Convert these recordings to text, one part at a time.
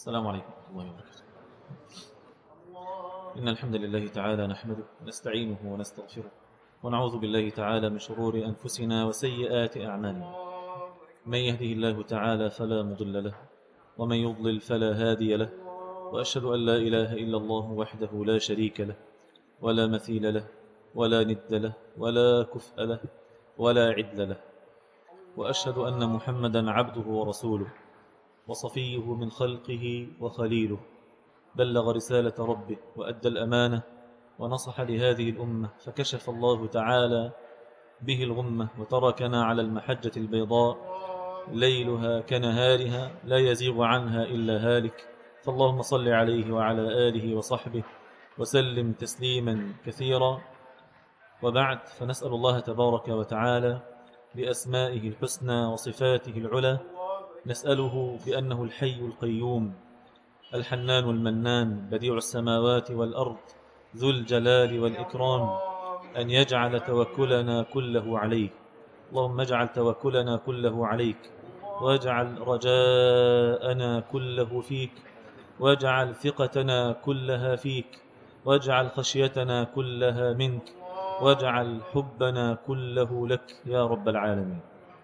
السلام عليكم ورحمة الله وبركاته إن الحمد لله تعالى نحمده ونستعينه ونستغفره ونعوذ بالله تعالى من شرور أنفسنا وسيئات أعمالنا من يهده الله تعالى فلا مضل له ومن يضلل فلا هادي له وأشهد أن لا إله إلا الله وحده لا شريك له ولا مثيل له ولا ند له ولا كفء له ولا عدل له وأشهد أن محمدا عبده ورسوله وصفيه من خلقه وخليله بلغ رسالة ربه وأدى الأمانة ونصح لهذه الأمة فكشف الله تعالى به الغمة وتركنا على المحجة البيضاء ليلها كنهارها لا يزيغ عنها إلا هالك فاللهم صل عليه وعلى آله وصحبه وسلم تسليما كثيرا وبعد فنسأل الله تبارك وتعالى بأسمائه الحسنى وصفاته العلى نسأله بأنه الحي القيوم الحنان المنان بديع السماوات والأرض ذو الجلال والإكرام أن يجعل توكلنا كله عليه اللهم اجعل توكلنا كله عليك واجعل رجاءنا كله فيك واجعل ثقتنا كلها فيك واجعل خشيتنا كلها منك واجعل حبنا كله لك يا رب العالمين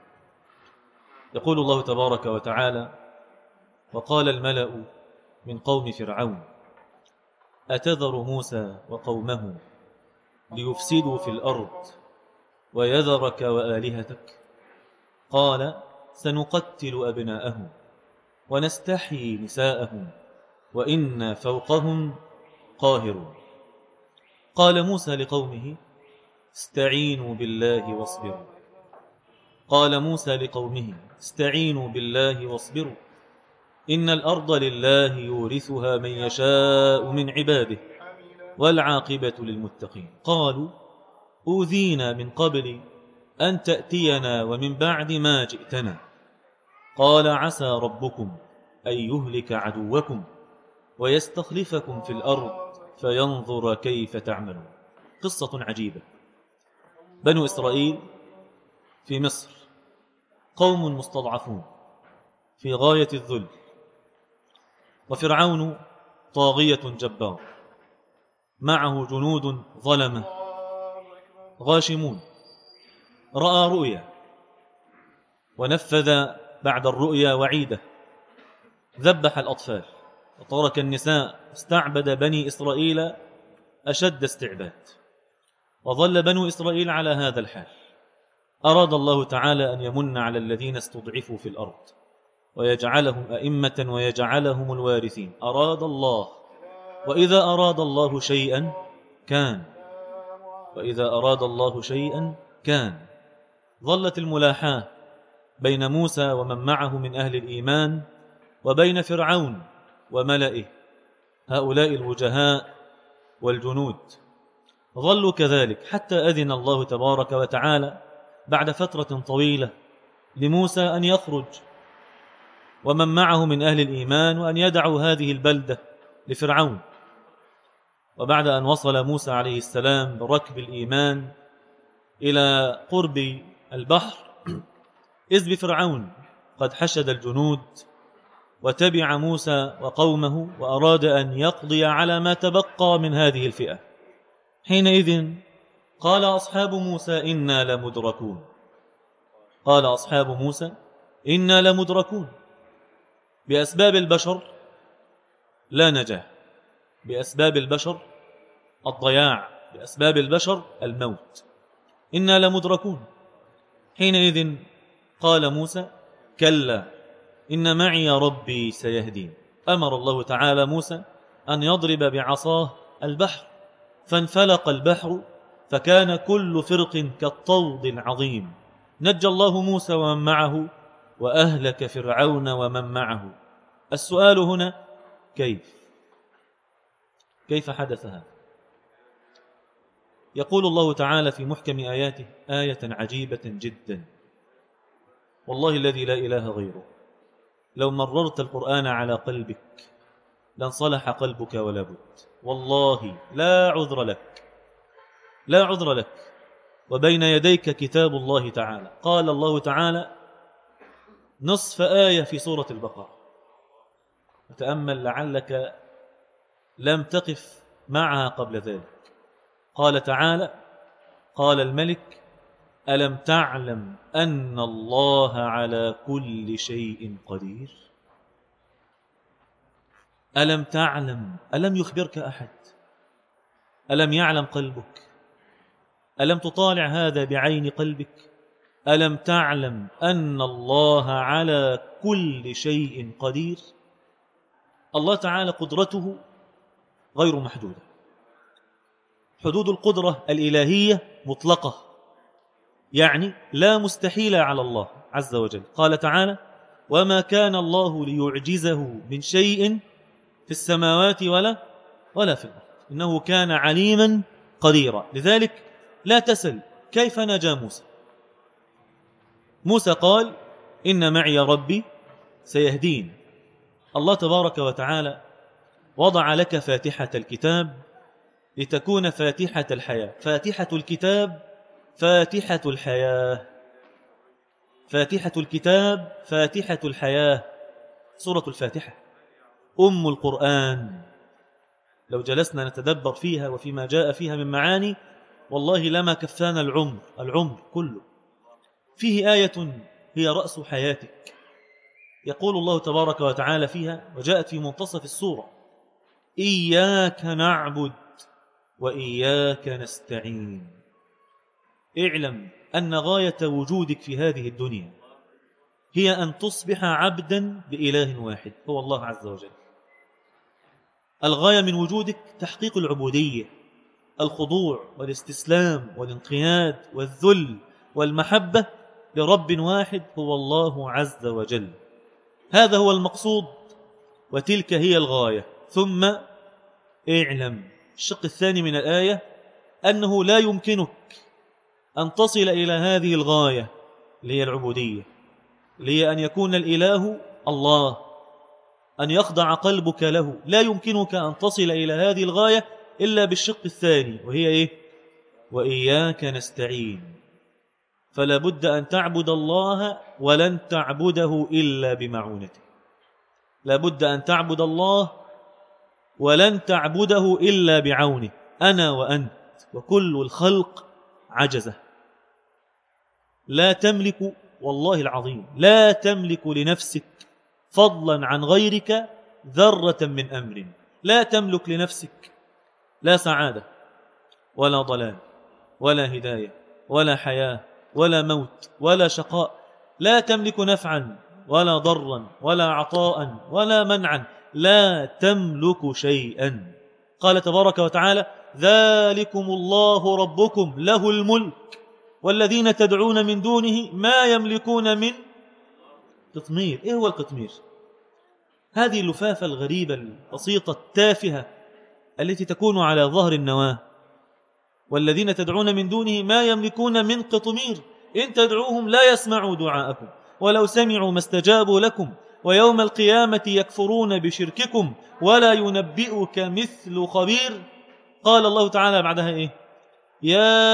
يقول الله تبارك وتعالى وقال الملأ من قوم فرعون أتذر موسى وقومه ليفسدوا في الأرض ويذرك وآلهتك قال سنقتل أبناءهم ونستحيي نساءهم وإنا فوقهم قاهرون قال موسى لقومه استعينوا بالله واصبروا قال موسى لقومه استعينوا بالله واصبروا إن الأرض لله يورثها من يشاء من عباده والعاقبة للمتقين قالوا أوذينا من قبل أن تأتينا ومن بعد ما جئتنا قال عسى ربكم أن يهلك عدوكم ويستخلفكم في الأرض فينظر كيف تعملون قصة عجيبة بنو إسرائيل في مصر قوم مستضعفون في غاية الذل وفرعون طاغية جبار معه جنود ظلمة غاشمون رأى رؤيا ونفذ بعد الرؤيا وعيده ذبح الأطفال وترك النساء استعبد بني إسرائيل أشد استعباد وظل بنو إسرائيل على هذا الحال أراد الله تعالى أن يمن على الذين استضعفوا في الأرض ويجعلهم أئمة ويجعلهم الوارثين أراد الله وإذا أراد الله شيئا كان وإذا أراد الله شيئا كان ظلت الملاحاة بين موسى ومن معه من أهل الإيمان وبين فرعون وملئه هؤلاء الوجهاء والجنود ظلوا كذلك حتى أذن الله تبارك وتعالى بعد فترة طويلة لموسى أن يخرج ومن معه من أهل الإيمان وأن يدعوا هذه البلدة لفرعون وبعد أن وصل موسى عليه السلام بركب الإيمان إلى قرب البحر إذ بفرعون قد حشد الجنود وتبع موسى وقومه وأراد أن يقضي على ما تبقى من هذه الفئة حينئذ قال أصحاب موسى إنا لمدركون قال أصحاب موسى إنا لمدركون بأسباب البشر لا نجاة بأسباب البشر الضياع بأسباب البشر الموت إنا لمدركون حينئذ قال موسى كلا إن معي ربي سيهدين أمر الله تعالى موسى أن يضرب بعصاه البحر فانفلق البحر فكان كل فرق كالطود العظيم نجى الله موسى ومن معه وأهلك فرعون ومن معه السؤال هنا كيف كيف حدث هذا يقول الله تعالى في محكم آياته آية عجيبة جدا والله الذي لا إله غيره لو مررت القرآن على قلبك لانصلح قلبك ولا بد والله لا عذر لك لا عذر لك وبين يديك كتاب الله تعالى قال الله تعالى نصف آية في سورة البقرة وتأمل لعلك لم تقف معها قبل ذلك قال تعالى قال الملك ألم تعلم أن الله على كل شيء قدير ألم تعلم ألم يخبرك أحد ألم يعلم قلبك ألم تطالع هذا بعين قلبك ألم تعلم أن الله على كل شيء قدير الله تعالى قدرته غير محدودة حدود القدرة الإلهية مطلقة يعني لا مستحيل على الله عز وجل قال تعالى وما كان الله ليعجزه من شيء في السماوات ولا ولا في الأرض إنه كان عليما قديرا لذلك لا تسل كيف نجا موسى موسى قال إن معي ربي سيهدين الله تبارك وتعالى وضع لك فاتحة الكتاب لتكون فاتحة الحياة فاتحة الكتاب فاتحة الحياة فاتحة الكتاب فاتحة الحياة سورة الفاتحة أم القرآن لو جلسنا نتدبر فيها وفيما جاء فيها من معاني والله لما كفانا العمر العمر كله فيه آية هي رأس حياتك يقول الله تبارك وتعالى فيها وجاءت في منتصف السورة إياك نعبد وإياك نستعين اعلم أن غاية وجودك في هذه الدنيا هي أن تصبح عبدا لإله واحد هو الله عز وجل الغاية من وجودك تحقيق العبودية الخضوع والاستسلام والانقياد والذل والمحبة لرب واحد هو الله عز وجل هذا هو المقصود وتلك هي الغاية ثم اعلم الشق الثاني من الآية أنه لا يمكنك أن تصل إلى هذه الغاية اللي هي العبودية اللي هي أن يكون الإله الله أن يخضع قلبك له لا يمكنك أن تصل إلى هذه الغاية إلا بالشق الثاني وهي إيه وإياك نستعين فلا بد أن تعبد الله ولن تعبده إلا بمعونته لا بد أن تعبد الله ولن تعبده إلا بعونه أنا وأنت وكل الخلق عجزة لا تملك والله العظيم لا تملك لنفسك فضلا عن غيرك ذرة من أمر لا تملك لنفسك لا سعادة ولا ضلال ولا هداية ولا حياة ولا موت ولا شقاء لا تملك نفعا ولا ضرا ولا عطاء ولا منعا لا تملك شيئا قال تبارك وتعالى ذلكم الله ربكم له الملك والذين تدعون من دونه ما يملكون من قطمير إيه هو القطمير هذه اللفافة الغريبة البسيطة التافهة التي تكون على ظهر النواة والذين تدعون من دونه ما يملكون من قطمير إن تدعوهم لا يسمعوا دعاءكم ولو سمعوا ما استجابوا لكم ويوم القيامة يكفرون بشرككم ولا ينبئك مثل خبير قال الله تعالى بعدها إيه يا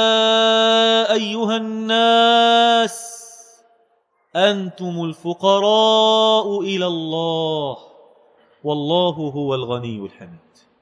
أيها الناس أنتم الفقراء إلى الله والله هو الغني الحميد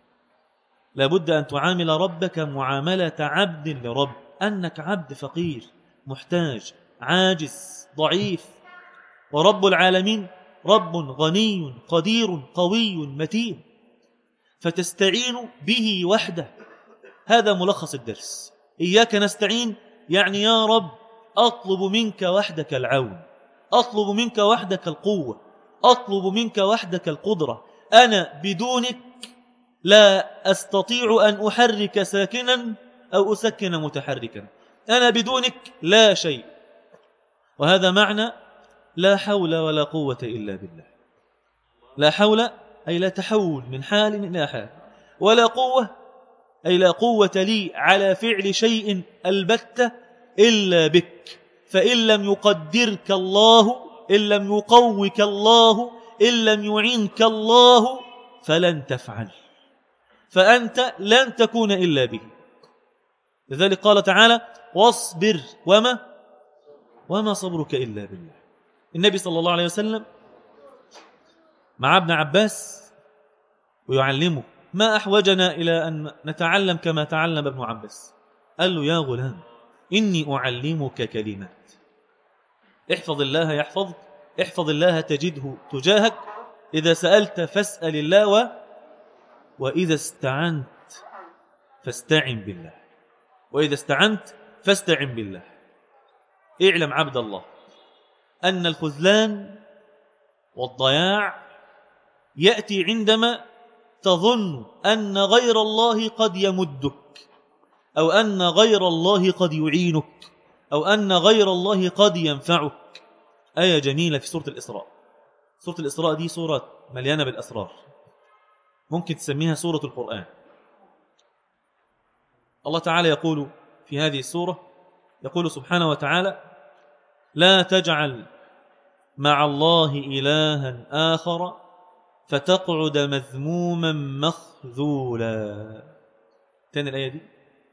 لابد أن تعامل ربك معاملة عبد لرب أنك عبد فقير محتاج عاجز ضعيف ورب العالمين رب غني قدير قوي متين فتستعين به وحده هذا ملخص الدرس إياك نستعين يعني يا رب أطلب منك وحدك العون أطلب منك وحدك القوة أطلب منك وحدك القدرة أنا بدونك لا أستطيع أن أحرك ساكنا أو أسكن متحركا أنا بدونك لا شيء وهذا معنى لا حول ولا قوة إلا بالله لا حول أي لا تحول من حال إلى حال ولا قوة أي لا قوة لي على فعل شيء البتة إلا بك فإن لم يقدرك الله إن لم يقوك الله إن لم يعنك الله فلن تفعل فأنت لن تكون إلا به لذلك قال تعالى واصبر وما وما صبرك إلا بالله النبي صلى الله عليه وسلم مع ابن عباس ويعلمه ما أحوجنا إلى أن نتعلم كما تعلم ابن عباس قال له يا غلام إني أعلمك كلمات احفظ الله يحفظك احفظ الله تجده تجاهك إذا سألت فاسأل الله و... وإذا استعنت فاستعن بالله وإذا استعنت فاستعن بالله اعلم عبد الله أن الخذلان والضياع يأتي عندما تظن أن غير الله قد يمدك أو أن غير الله قد يعينك أو أن غير الله قد ينفعك آية جميلة في سورة الإسراء سورة الإسراء دي سورة مليانة بالأسرار ممكن تسميها سورة القرآن الله تعالى يقول في هذه السورة يقول سبحانه وتعالى لا تجعل مع الله إلها آخر فتقعد مذموما مخذولا تاني الآية دي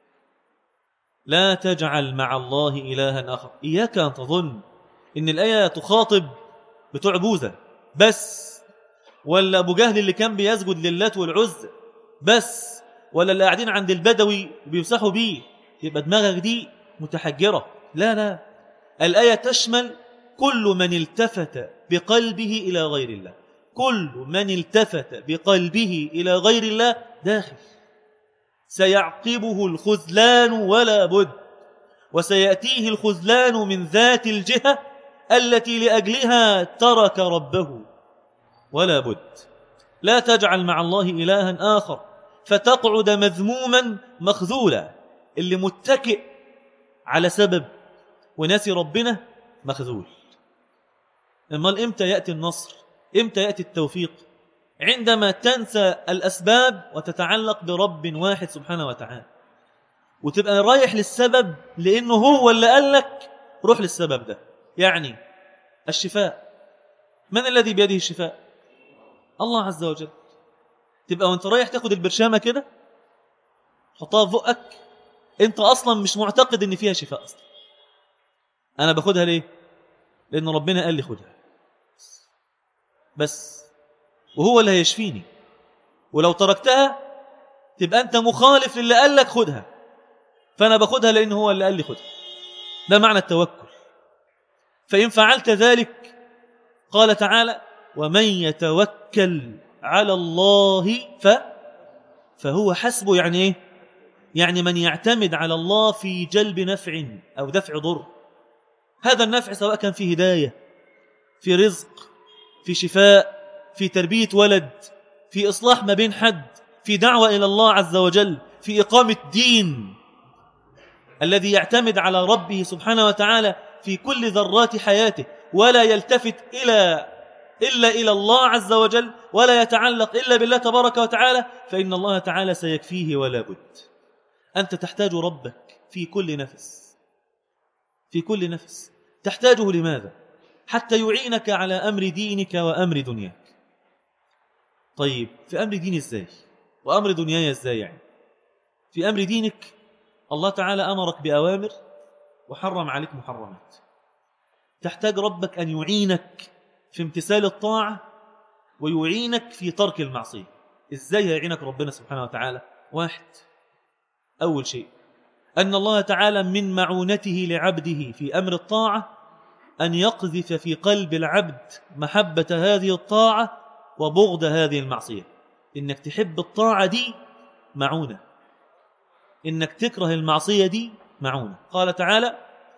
لا تجعل مع الله إلها آخر إياك أن تظن إن الآية تخاطب بتوع بوذا بس ولا أبو جهل اللي كان بيسجد للات والعزة بس ولا اللي قاعدين عند البدوي بيمسحوا بيه يبقى دماغك دي متحجرة لا لا الآية تشمل كل من التفت بقلبه إلى غير الله كل من التفت بقلبه إلى غير الله داخل سيعقبه الخذلان ولا بد وسيأتيه الخذلان من ذات الجهة التي لأجلها ترك ربه ولا بد لا تجعل مع الله إلها آخر فتقعد مذموما مخذولا اللي متكئ على سبب وناسي ربنا مخذول امال امتى يأتي النصر امتى يأتي التوفيق عندما تنسى الأسباب وتتعلق برب واحد سبحانه وتعالى وتبقى رايح للسبب لأنه هو اللي قال لك روح للسبب ده يعني الشفاء من الذي بيده الشفاء الله عز وجل تبقى وانت رايح تاخد البرشامة كده حطها في بقك انت اصلا مش معتقد ان فيها شفاء اصلا انا باخدها ليه لان ربنا قال لي خدها بس وهو اللي هيشفيني ولو تركتها تبقى انت مخالف للي قال لك خدها فانا باخدها لان هو اللي قال لي خدها ده معنى التوكل فان فعلت ذلك قال تعالى ومن يتوكل على الله ف فهو حسبه يعني ايه يعني من يعتمد على الله في جلب نفع او دفع ضر هذا النفع سواء كان في هدايه في رزق في شفاء في تربيه ولد في اصلاح ما بين حد في دعوه الى الله عز وجل في اقامه دين الذي يعتمد على ربه سبحانه وتعالى في كل ذرات حياته ولا يلتفت الى إلا إلى الله عز وجل ولا يتعلق إلا بالله تبارك وتعالى فإن الله تعالى سيكفيه ولا بد أنت تحتاج ربك في كل نفس في كل نفس تحتاجه لماذا حتى يعينك على أمر دينك وأمر دنياك طيب في أمر دين إزاي وأمر دنياي إزاي يعني في أمر دينك الله تعالى أمرك بأوامر وحرم عليك محرمات تحتاج ربك أن يعينك في امتثال الطاعة ويعينك في ترك المعصية إزاي يعينك ربنا سبحانه وتعالى واحد أول شيء أن الله تعالى من معونته لعبده في أمر الطاعة أن يقذف في قلب العبد محبة هذه الطاعة وبغض هذه المعصية إنك تحب الطاعة دي معونة إنك تكره المعصية دي معونة قال تعالى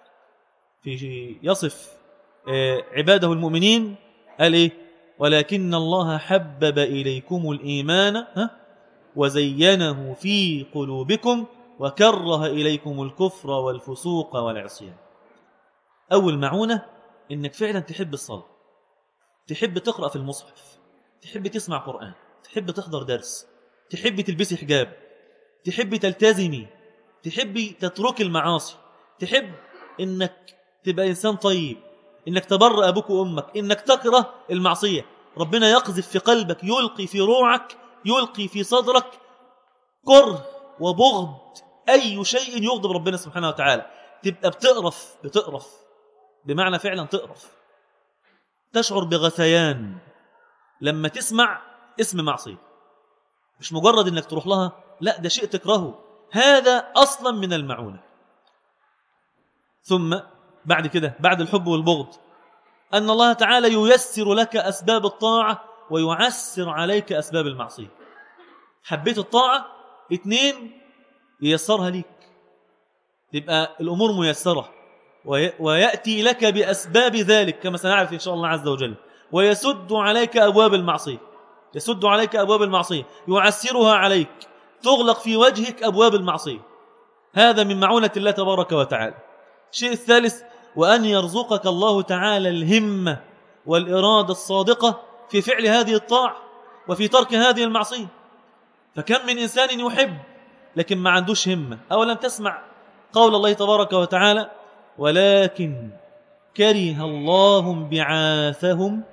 في يصف آه، عباده المؤمنين قال إيه ولكن الله حبب إليكم الإيمان ها وزينه في قلوبكم وكره إليكم الكفر والفسوق والعصيان أول معونة إنك فعلا تحب الصلاة تحب تقرأ في المصحف تحب تسمع قرآن تحب تحضر درس تحب تلبسي حجاب تحب تلتزمي تحبي تتركي المعاصي تحب إنك تبقى إنسان طيب إنك تبر أبوك وأمك إنك تكره المعصية ربنا يقذف في قلبك يلقي في روعك يلقي في صدرك كره وبغض أي شيء يغضب ربنا سبحانه وتعالى تبقى بتقرف بتقرف بمعنى فعلا تقرف تشعر بغثيان لما تسمع اسم معصية مش مجرد انك تروح لها لا ده شيء تكرهه هذا اصلا من المعونة ثم بعد كده بعد الحب والبغض أن الله تعالى ييسر لك أسباب الطاعة ويعسر عليك أسباب المعصية حبيت الطاعة اثنين ييسرها ليك تبقى الأمور ميسرة ويأتي لك بأسباب ذلك كما سنعرف إن شاء الله عز وجل ويسد عليك أبواب المعصية يسد عليك أبواب المعصية يعسرها عليك تغلق في وجهك أبواب المعصية هذا من معونة الله تبارك وتعالى الشيء الثالث وأن يرزقك الله تعالى الهمة والإرادة الصادقة في فعل هذه الطاعة وفي ترك هذه المعصية فكم من إنسان يحب لكن ما عندوش همة أولم تسمع قول الله تبارك وتعالى ولكن كره الله بعاثهم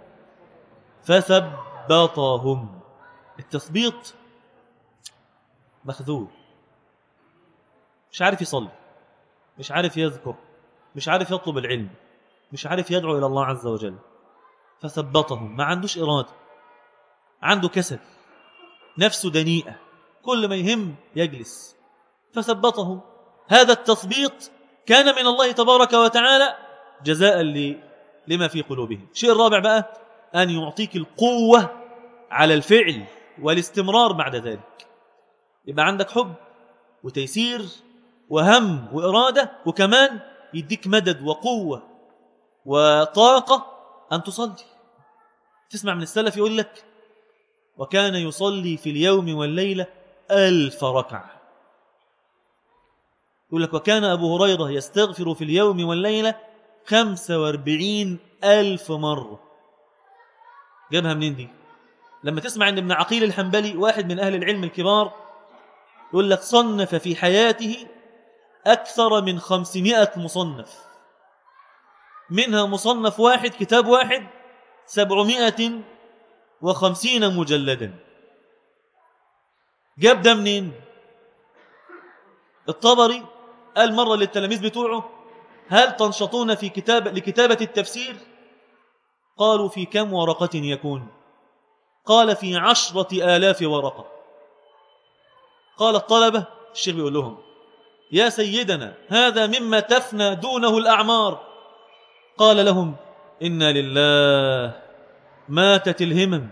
فثبطهم التثبيط مخذول مش عارف يصلي مش عارف يذكر مش عارف يطلب العلم مش عارف يدعو إلى الله عز وجل فثبطهم ما عندوش إرادة عنده كسل نفسه دنيئة كل ما يهم يجلس فثبطهم هذا التثبيط كان من الله تبارك وتعالى جزاء لما في قلوبهم الشيء الرابع بقى أن يعطيك القوة على الفعل والاستمرار بعد ذلك يبقى عندك حب وتيسير وهم وإرادة وكمان يديك مدد وقوة وطاقة أن تصلي تسمع من السلف يقول لك وكان يصلي في اليوم والليلة ألف ركعة يقول لك وكان أبو هريرة يستغفر في اليوم والليلة خمسة واربعين ألف مرة جابها منين دي لما تسمع أن ابن عقيل الحنبلي واحد من أهل العلم الكبار يقول لك صنف في حياته أكثر من خمسمائة مصنف منها مصنف واحد كتاب واحد سبعمائة وخمسين مجلدا جاب ده منين الطبري قال مرة للتلاميذ بتوعه هل تنشطون في كتاب لكتابة التفسير قالوا في كم ورقة يكون قال في عشرة آلاف ورقة قال الطلبة الشيخ بيقول لهم يا سيدنا هذا مما تفنى دونه الأعمار قال لهم إنا لله ماتت الهمم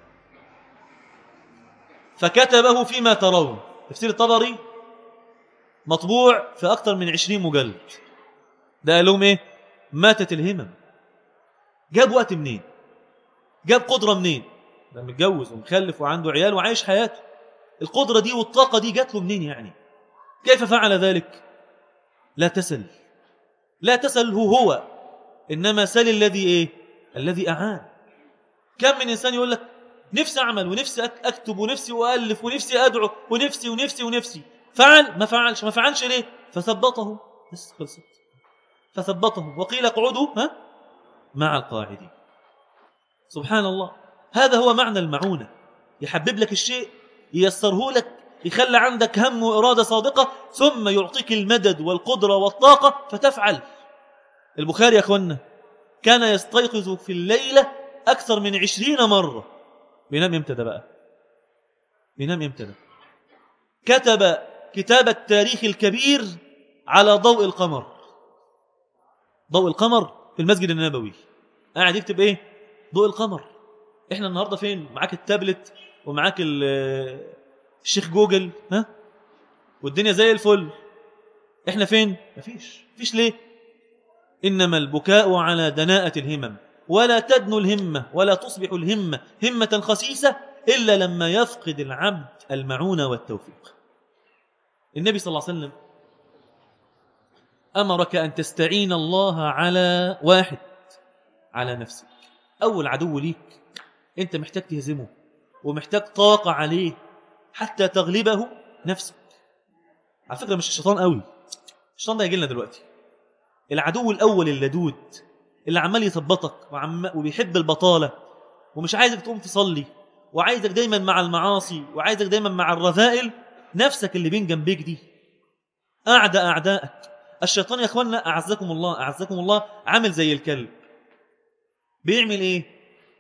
فكتبه فيما ترون تفسير الطبري مطبوع في أكثر من عشرين مجلد ده قال لهم إيه ماتت الهمم جاب وقت منين جاب قدرة منين ده متجوز ومخلف وعنده عيال وعايش حياته القدرة دي والطاقة دي جات له منين يعني كيف فعل ذلك لا تسل لا تسله هو إنما سل الذي إيه الذي أعان كم من إنسان يقول لك نفسي أعمل ونفسي أكتب ونفسي أؤلف ونفسي أدعو ونفسي ونفسي ونفسي فعل ما فعلش ما فعلش ليه فثبطه بس خلصت فثبطه وقيل اقعدوا ها مع القاعدين سبحان الله هذا هو معنى المعونة يحبب لك الشيء ييسره لك يخلي عندك هم وإرادة صادقة ثم يعطيك المدد والقدرة والطاقة فتفعل البخاري يا أخوانا كان يستيقظ في الليلة أكثر من عشرين مرة بينام يمتى ده بقى بينام يمتى ده كتب كتاب التاريخ الكبير على ضوء القمر ضوء القمر في المسجد النبوي قاعد يكتب ايه ضوء القمر احنا النهارده فين معاك التابلت ومعاك الشيخ جوجل ها والدنيا زي الفل احنا فين مفيش مفيش ليه انما البكاء على دناءة الهمم ولا تدنو الهمة ولا تصبح الهمة همة خسيسة إلا لما يفقد العبد المعونة والتوفيق النبي صلى الله عليه وسلم أمرك أن تستعين الله على واحد على نفسك أول عدو ليك أنت محتاج تهزمه ومحتاج طاقة عليه حتى تغلبه نفسك على فكرة مش الشيطان قوي الشيطان ده هيجي لنا دلوقتي العدو الأول اللدود اللي عمال يثبطك وعم وبيحب البطالة ومش عايزك تقوم تصلي وعايزك دايما مع المعاصي وعايزك دايما مع الرذائل نفسك اللي بين جنبيك دي أعدى أعدائك الشيطان يا أخوانا أعزكم الله أعزكم الله عامل زي الكلب بيعمل إيه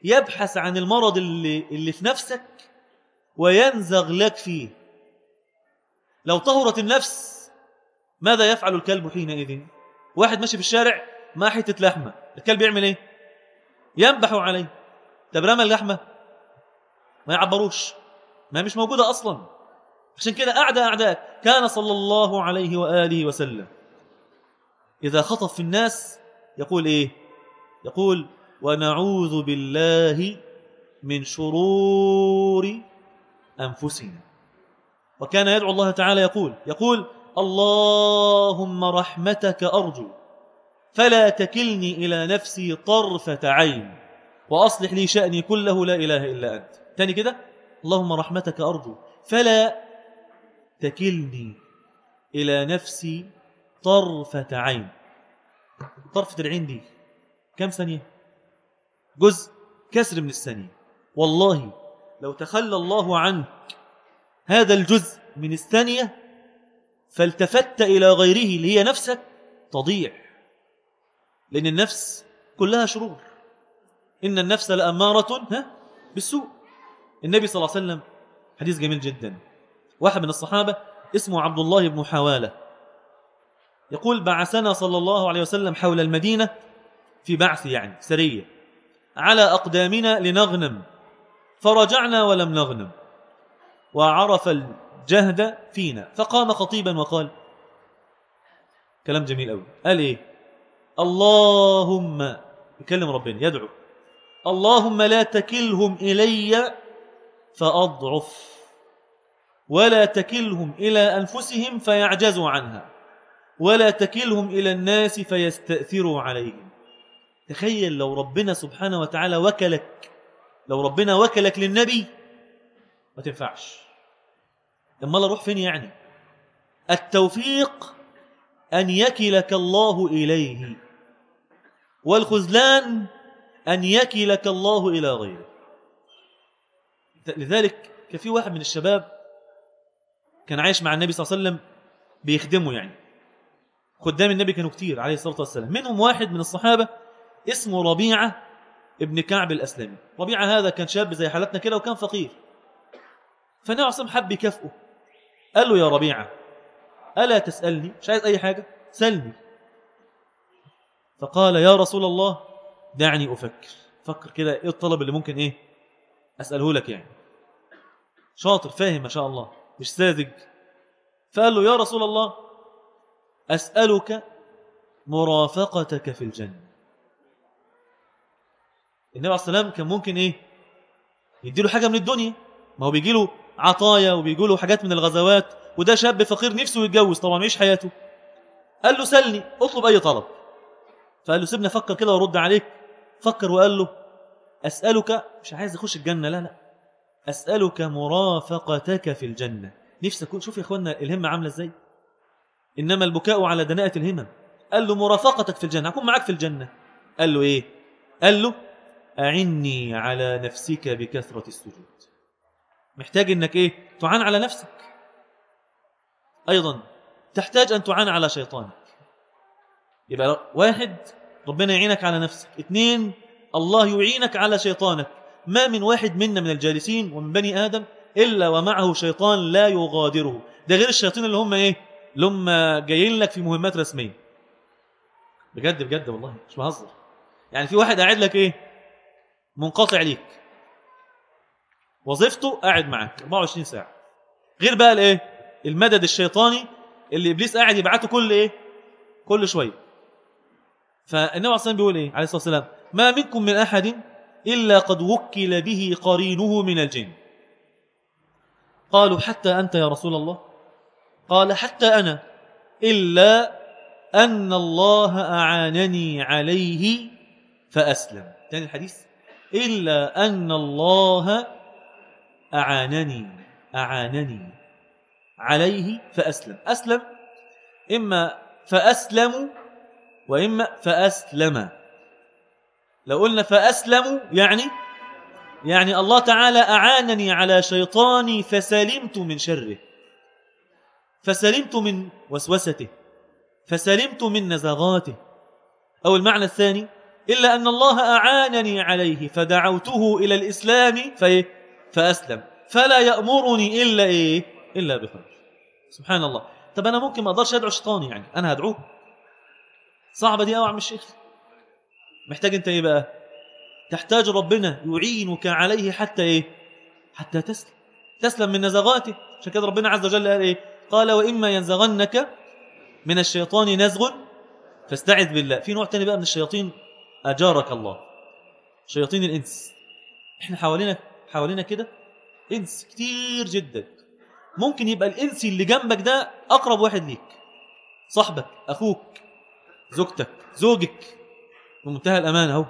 يبحث عن المرض اللي, اللي في نفسك وينزغ لك فيه لو طهرت النفس ماذا يفعل الكلب حينئذ واحد ماشي في الشارع ما حتة لحمة الكلب يعمل ايه ينبح عليه طب رمى اللحمة ما يعبروش ما مش موجودة أصلا عشان كده أعدى أعداء كان صلى الله عليه وآله وسلم إذا خطف في الناس يقول إيه يقول ونعوذ بالله من شرور أنفسنا وكان يدعو الله تعالى يقول يقول اللهم رحمتك أرجو فلا تكلني إلى نفسي طرفة عين وأصلح لي شأني كله لا إله إلا أنت تاني كده اللهم رحمتك أرجو فلا تكلني إلى نفسي طرفة عين طرفة العين دي كم ثانية جزء كسر من الثانية والله لو تخلى الله عنك هذا الجزء من الثانية فالتفت إلى غيره اللي هي نفسك تضيع لأن النفس كلها شرور إن النفس لأمارة ها بالسوء النبي صلى الله عليه وسلم حديث جميل جدا واحد من الصحابة اسمه عبد الله بن حوالة يقول بعثنا صلى الله عليه وسلم حول المدينة في بعث يعني سرية على أقدامنا لنغنم فرجعنا ولم نغنم وعرف الجهد فينا فقام خطيبا وقال كلام جميل قوي قال ايه اللهم يكلم ربنا يدعو اللهم لا تكلهم إلي فأضعف ولا تكلهم إلى أنفسهم فيعجزوا عنها ولا تكلهم إلى الناس فيستأثروا عليهم تخيل لو ربنا سبحانه وتعالى وكلك لو ربنا وكلك للنبي ما تنفعش اما اروح فين يعني التوفيق أن يكلك الله إليه والخذلان أن يكلك الله إلى غيره لذلك كان في واحد من الشباب كان عايش مع النبي صلى الله عليه وسلم بيخدمه يعني خدام النبي كانوا كتير عليه الصلاة والسلام منهم واحد من الصحابة اسمه ربيعة ابن كعب الأسلمي ربيعة هذا كان شاب زي حالتنا كده وكان فقير فالنبي صلى حب يكافئه قال له يا ربيعة ألا تسألني مش عايز أي حاجة سلني فقال يا رسول الله دعني أفكر فكر كده إيه الطلب اللي ممكن إيه أسأله لك يعني شاطر فاهم ما شاء الله مش ساذج فقال له يا رسول الله أسألك مرافقتك في الجنة النبي عليه السلام كان ممكن إيه يديله حاجة من الدنيا ما هو بيجي له عطايا وبيجي له حاجات من الغزوات وده شاب فقير نفسه يتجوز طبعا يعيش حياته قال له سلني اطلب أي طلب فقال له سيبنا فكر كده وارد عليك فكر وقال له أسألك مش عايز أخش الجنة لا لا أسألك مرافقتك في الجنة نفسي أكون شوف يا إخوانا الهمة عاملة إزاي إنما البكاء على دناءة الهمم قال له مرافقتك في الجنة أكون معاك في الجنة قال له إيه قال له أعني على نفسك بكثرة السجود محتاج إنك إيه تعان على نفسك أيضا تحتاج أن تعان على شيطانك يبقى واحد ربنا يعينك على نفسك اثنين الله يعينك على شيطانك ما من واحد منا من الجالسين ومن بني آدم إلا ومعه شيطان لا يغادره ده غير الشياطين اللي هم إيه اللي هم جايين لك في مهمات رسمية بجد بجد والله مش بهزر يعني في واحد قاعد لك إيه منقطع ليك وظيفته قاعد معاك 24 ساعة غير بقى الايه المدد الشيطاني اللي ابليس قاعد يبعته كل ايه كل شويه فالنبي عليه الصلاه بيقول ايه عليه الصلاه والسلام ما منكم من احد الا قد وكل به قرينه من الجن قالوا حتى انت يا رسول الله قال حتى انا الا ان الله اعانني عليه فاسلم ثاني الحديث الا ان الله أعانني أعانني عليه فأسلم أسلم إما فأسلم وإما فأسلم لو قلنا فأسلم يعني يعني الله تعالى أعانني على شيطاني فسلمت من شره فسلمت من وسوسته فسلمت من نزغاته أو المعنى الثاني إلا أن الله أعانني عليه فدعوته إلى الإسلام في فأسلم فلا يأمرني إلا إيه إلا بخير سبحان الله طب أنا ممكن ما أقدرش أدعو الشيطان يعني أنا هدعوه صعبة دي أوي عم الشيخ محتاج أنت إيه بقى تحتاج ربنا يعينك عليه حتى إيه حتى تسلم تسلم من نزغاته عشان كده ربنا عز وجل قال إيه قال وإما ينزغنك من الشيطان نزغ فاستعذ بالله في نوع تاني بقى من الشياطين أجارك الله شياطين الإنس احنا حوالينا حوالينا كده إنس كتير جدا ممكن يبقى الإنس اللي جنبك ده أقرب واحد ليك صاحبك أخوك زوجتك زوجك بمنتهى الأمان أهو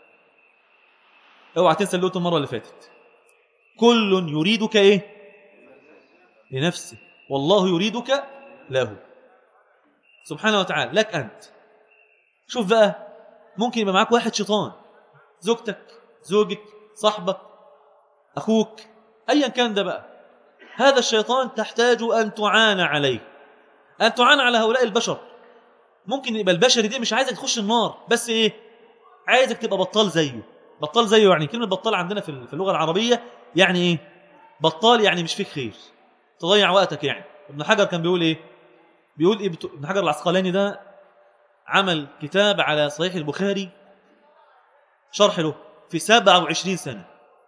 اوعى تنسى اللي قلته المرة اللي فاتت كل يريدك إيه لنفسه والله يريدك له سبحانه وتعالى لك أنت شوف بقى ممكن يبقى معاك واحد شيطان زوجتك زوجك صاحبك أخوك أيا كان ده بقى هذا الشيطان تحتاج أن تعان عليه أن تعان على هؤلاء البشر ممكن يبقى البشري دي مش عايزك تخش النار بس إيه عايزك تبقى بطال زيه بطال زيه يعني كلمة بطال عندنا في اللغة العربية يعني إيه بطال يعني مش فيك خير تضيع وقتك يعني ابن حجر كان بيقول إيه بيقول إيه ابن حجر العسقلاني ده عمل كتاب على صحيح البخاري شرح له في 27 سنة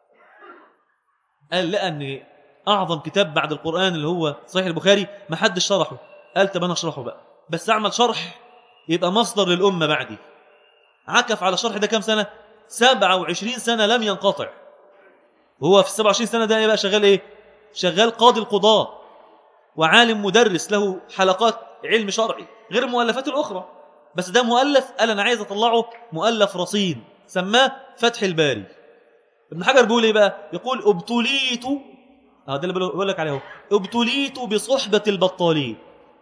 قال لأن أعظم كتاب بعد القرآن اللي هو صحيح البخاري ما حدش شرحه قال طب أنا أشرحه بقى بس أعمل شرح يبقى مصدر للأمة بعدي عكف على الشرح ده كام سنة 27 سنة لم ينقطع وهو في 27 سنة ده يبقى شغال إيه شغال قاضي القضاء وعالم مدرس له حلقات علم شرعي غير المؤلفات الأخرى بس ده مؤلف قال أنا عايز أطلعه مؤلف رصين سماه فتح الباري ابن حجر بيقول ايه بقى يقول ابتليت اه ده اللي بقول لك عليه ابتليت بصحبة البطالين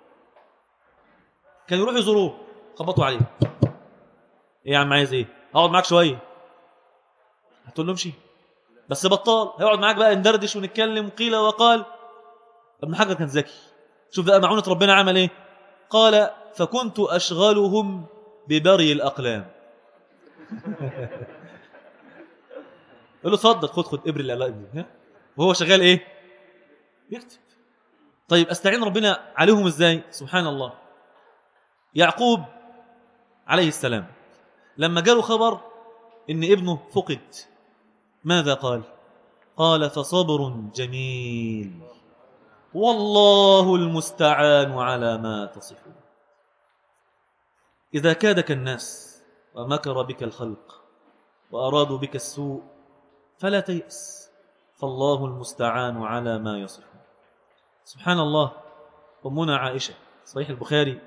كانوا يروحوا يزوروه خبطوا عليه ايه يا عم عايز ايه اقعد معاك شويه هتقول له امشي بس بطال هيقعد معاك بقى ندردش ونتكلم قيل وقال ابن حجر كان ذكي شوف بقى معونه ربنا عمل ايه قال فكنت اشغلهم ببري الاقلام يقول له اتفضل خد خد ابري الاقلام وهو شغال ايه يكتب طيب استعين ربنا عليهم ازاي سبحان الله يعقوب عليه السلام لما جاله خبر ان ابنه فقد ماذا قال قال فصبر جميل والله المستعان على ما تصفون إذا كادك الناس ومكر بك الخلق وأرادوا بك السوء فلا تيأس فالله المستعان على ما يصفون سبحان الله أمنا عائشة صحيح البخاري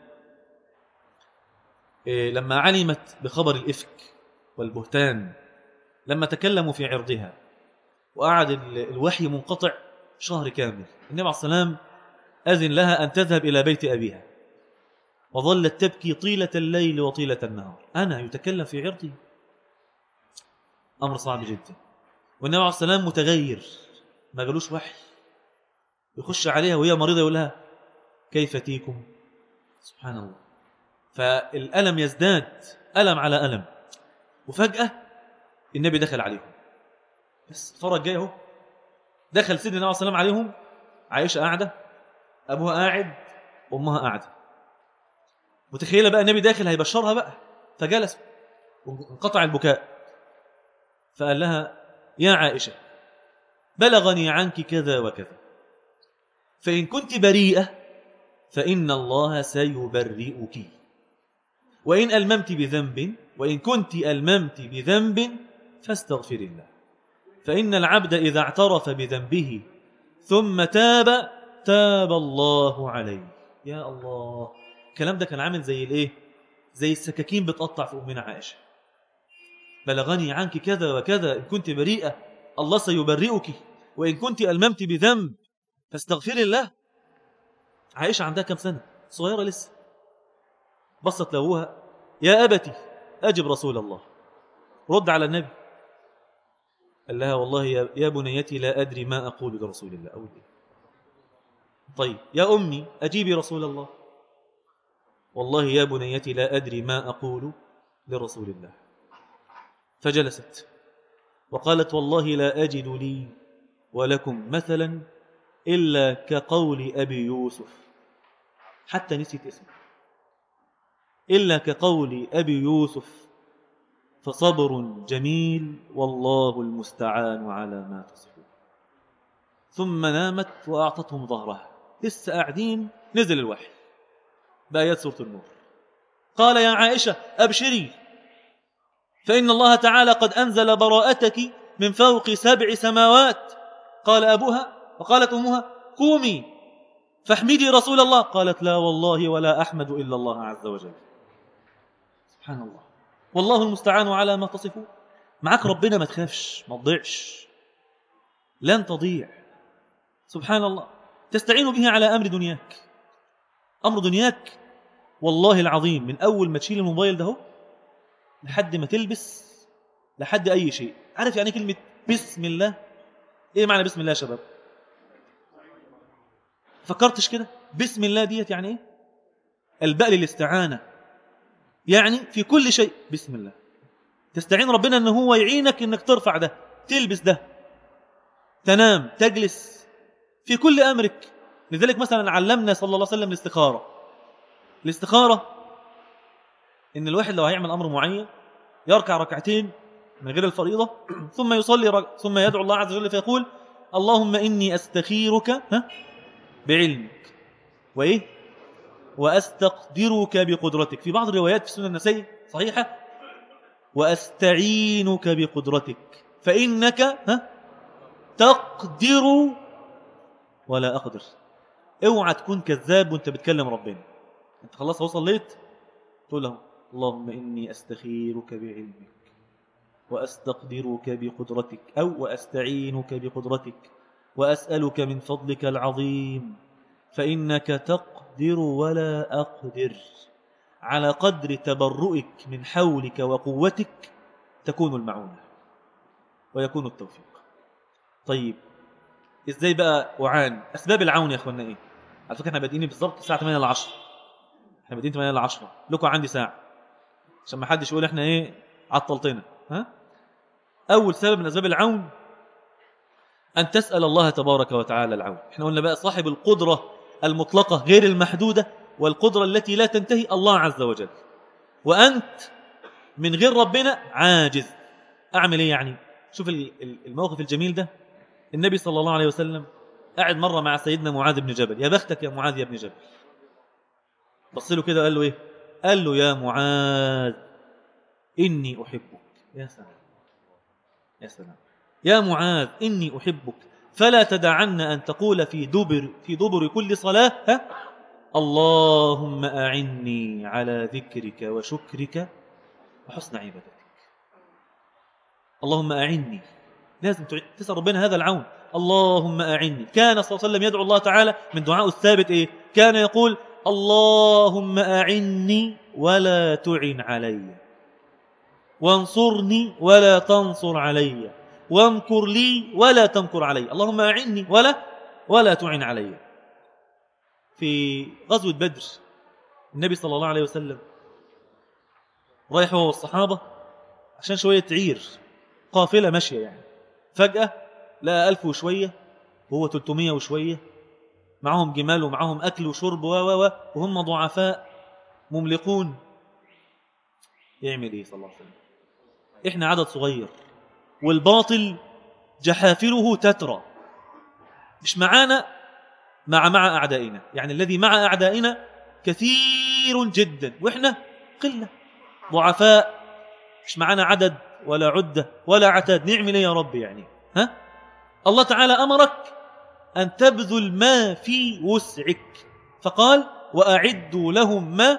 إيه لما علمت بخبر الإفك والبهتان لما تكلموا في عرضها وقعد الوحي منقطع شهر كامل النبي عليه السلام أذن لها أن تذهب إلى بيت أبيها وظلت تبكي طيلة الليل وطيلة النهار أنا يتكلم في عرضي أمر صعب جدا والنبي عليه السلام متغير ما قالوش وحي يخش عليها وهي مريضة يقول لها كيف تيكم سبحان الله فالألم يزداد ألم على ألم وفجأة النبي دخل عليهم بس فرج جاي اهو دخل سيدنا النبي عليه السلام عليهم عائشة قاعدة أبوها قاعد وأمها قاعدة متخيلة بقى النبي داخل هيبشرها بقى فجلس وانقطع البكاء فقال لها يا عائشة بلغني عنك كذا وكذا فإن كنت بريئة فإن الله سيبرئك وإن ألممت بذنب وإن كنت ألممت بذنب فاستغفر الله فإن العبد إذا اعترف بذنبه ثم تاب تاب الله عليه يا الله الكلام ده كان عامل زي الايه زي السكاكين بتقطع في امنا عائشه بلغني عنك كذا وكذا ان كنت بريئه الله سيبرئك وان كنت الممت بذنب فاستغفري الله عائشه عندها كم سنه صغيره لسه بصت لابوها يا ابتي اجب رسول الله رد على النبي قال لها والله يا بنيتي لا ادري ما اقول لرسول الله اقول ايه طيب يا امي اجيبي رسول الله والله يا بنيتي لا أدري ما أقول لرسول الله فجلست وقالت والله لا أجد لي ولكم مثلا إلا كقول أبي يوسف حتى نسيت اسمه إلا كقول أبي يوسف فصبر جميل والله المستعان على ما تصفون ثم نامت وأعطتهم ظهرها لسه قاعدين نزل الوحي بآيات سورة النور قال يا عائشة أبشري فإن الله تعالى قد أنزل براءتك من فوق سبع سماوات قال أبوها وقالت أمها قومي فاحمدي رسول الله قالت لا والله ولا أحمد إلا الله عز وجل سبحان الله والله المستعان على ما تصفون معك ربنا ما تخافش ما تضيعش لن تضيع سبحان الله تستعين به على أمر دنياك أمر دنياك والله العظيم من أول ما تشيل الموبايل ده لحد ما تلبس لحد أي شيء عارف يعني كلمة بسم الله إيه معنى بسم الله يا شباب فكرتش كده بسم الله ديت يعني إيه الباء للاستعانة يعني في كل شيء بسم الله تستعين ربنا أنه هو يعينك أنك ترفع ده تلبس ده تنام تجلس في كل أمرك لذلك مثلا علمنا صلى الله عليه وسلم الاستخارة الاستخارة إن الواحد لو هيعمل أمر معين يركع ركعتين من غير الفريضة ثم يصلي رك... ثم يدعو الله عز وجل فيقول اللهم إني أستخيرك ها؟ بعلمك وإيه وأستقدرك بقدرتك في بعض الروايات في سنة النسائي صحيحة وأستعينك بقدرتك فإنك ها تقدر ولا أقدر اوعى تكون كذاب وانت بتكلم ربنا انت خلاص هو صليت تقول له اللهم إني أستخيرك بعلمك وأستقدرك بقدرتك أو وأستعينك بقدرتك وأسألك من فضلك العظيم فإنك تقدر ولا أقدر على قدر تبرؤك من حولك وقوتك تكون المعونة ويكون التوفيق طيب ازاي بقى وعان اسباب العون يا اخوانا ايه على فكره احنا بادئين بالظبط الساعه 8 ل 10 احنا بادئين 8 ل 10 لكم عندي ساعه عشان ما حدش يقول احنا ايه عطلتنا ها اول سبب من اسباب العون ان تسال الله تبارك وتعالى العون احنا قلنا بقى صاحب القدره المطلقه غير المحدوده والقدره التي لا تنتهي الله عز وجل وانت من غير ربنا عاجز اعمل ايه يعني شوف الموقف الجميل ده النبي صلى الله عليه وسلم قاعد مرة مع سيدنا معاذ بن جبل يا بختك يا معاذ يا ابن جبل بص له كده قال له ايه قال له يا معاذ إني أحبك يا سلام يا سلام يا معاذ إني أحبك فلا تدعن أن تقول في دبر في دبر كل صلاة ها اللهم أعني على ذكرك وشكرك وحسن عبادتك اللهم أعني لازم تسأل ربنا هذا العون اللهم أعني كان صلى الله عليه وسلم يدعو الله تعالى من دعاء الثابت إيه كان يقول اللهم أعني ولا تعن علي وانصرني ولا تنصر علي وامكر لي ولا تمكر علي اللهم أعني ولا ولا تعن علي في غزوة بدر النبي صلى الله عليه وسلم رايح هو والصحابة عشان شوية عير قافلة ماشية يعني فجأة لقى ألف وشوية وهو 300 وشوية معهم جمال ومعهم أكل وشرب و و وهم ضعفاء مملقون يعمل إيه صلى الله عليه وسلم إحنا عدد صغير والباطل جحافله تترى مش معانا مع مع أعدائنا يعني الذي مع أعدائنا كثير جدا وإحنا قلة ضعفاء مش معانا عدد ولا عدة ولا عتاد نعمل ايه يا رب يعني ها الله تعالى أمرك أن تبذل ما في وسعك فقال وأعدوا لهم ما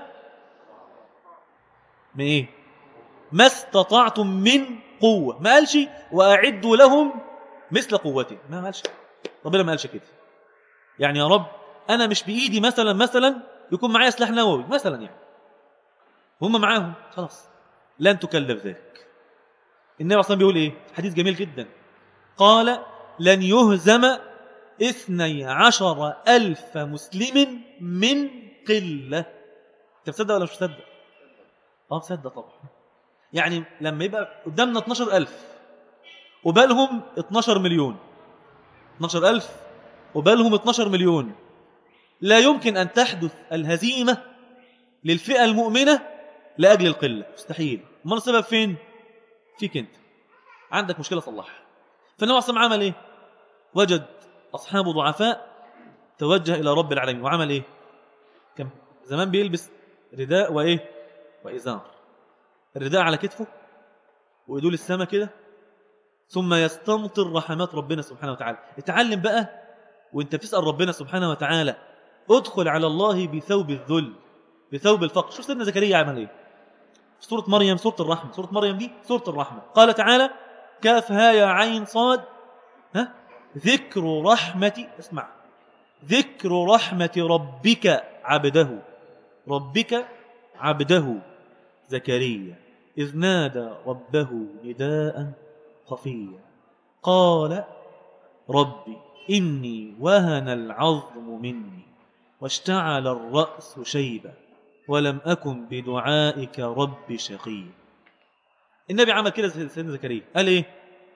من إيه ما استطعتم من قوة ما قالش وأعدوا لهم مثل قوتي ما قالش ربنا ما قالش كده يعني يا رب أنا مش بإيدي مثلا مثلا يكون معايا سلاح نووي مثلا يعني هم معاهم خلاص لن تكلف ذلك النبي اصلا بيقول ايه حديث جميل جدا قال لن يهزم اثني عشر ألف مسلم من قلة انت مصدق ولا مش مصدق اه مصدق طبعا يعني لما يبقى قدامنا 12000 وبالهم 12 مليون 12000 وبالهم 12 مليون لا يمكن أن تحدث الهزيمة للفئة المؤمنة لأجل القلة مستحيل ما السبب فين فيك أنت عندك مشكلة صلحها فالنبي صلى الله عليه وسلم عمل إيه وجد أصحابه ضعفاء توجه إلى رب العالمين وعمل إيه كم زمان بيلبس رداء وإيه وإزار الرداء على كتفه ويدول السماء كده ثم يستمطر رحمات ربنا سبحانه وتعالى اتعلم بقى وانت بتسأل ربنا سبحانه وتعالى ادخل على الله بثوب الذل بثوب الفقر شوف سيدنا زكريا عمل ايه في سورة مريم سورة الرحمة سورة مريم دي سورة الرحمة قال تعالى كافها يا عين صاد ها ذكر رحمة اسمع ذكر رحمة ربك عبده ربك عبده زكريا إذ نادى ربه نداء خفيا قال ربي إني وهن العظم مني واشتعل الرأس شيبا ولم أكن بدعائك رب شقيا النبي عمل كده سيدنا زكريا قال إيه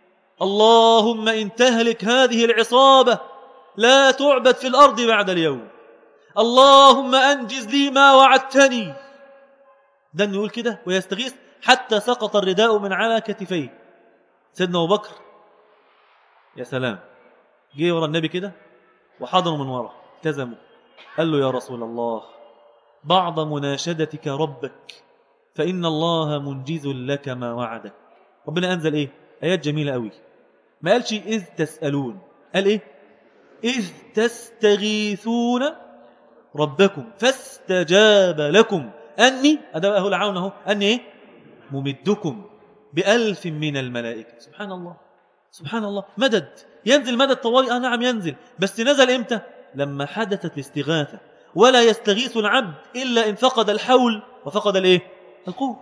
اللهم إن تهلك هذه العصابة لا تعبد في الأرض بعد اليوم اللهم أنجز لي ما وعدتني ده انه يقول كده ويستغيث حتى سقط الرداء من على كتفيه سيدنا أبو بكر يا سلام جه ورا النبي كده وحضنوا من ورا التزموا قال له يا رسول الله بعض مناشدتك ربك فإن الله منجز لك ما وعدك ربنا أنزل إيه آيات جميلة قوي ما قالش إذ تسألون قال إيه إذ تستغيثون ربكم فاستجاب لكم أني هذا هو العون أهو أني إيه ممدكم بألف من الملائكة سبحان الله سبحان الله مدد ينزل مدد طوالي آه نعم ينزل بس نزل إمتى لما حدثت الاستغاثة ولا يستغيث العبد إلا إن فقد الحول وفقد الإيه القوة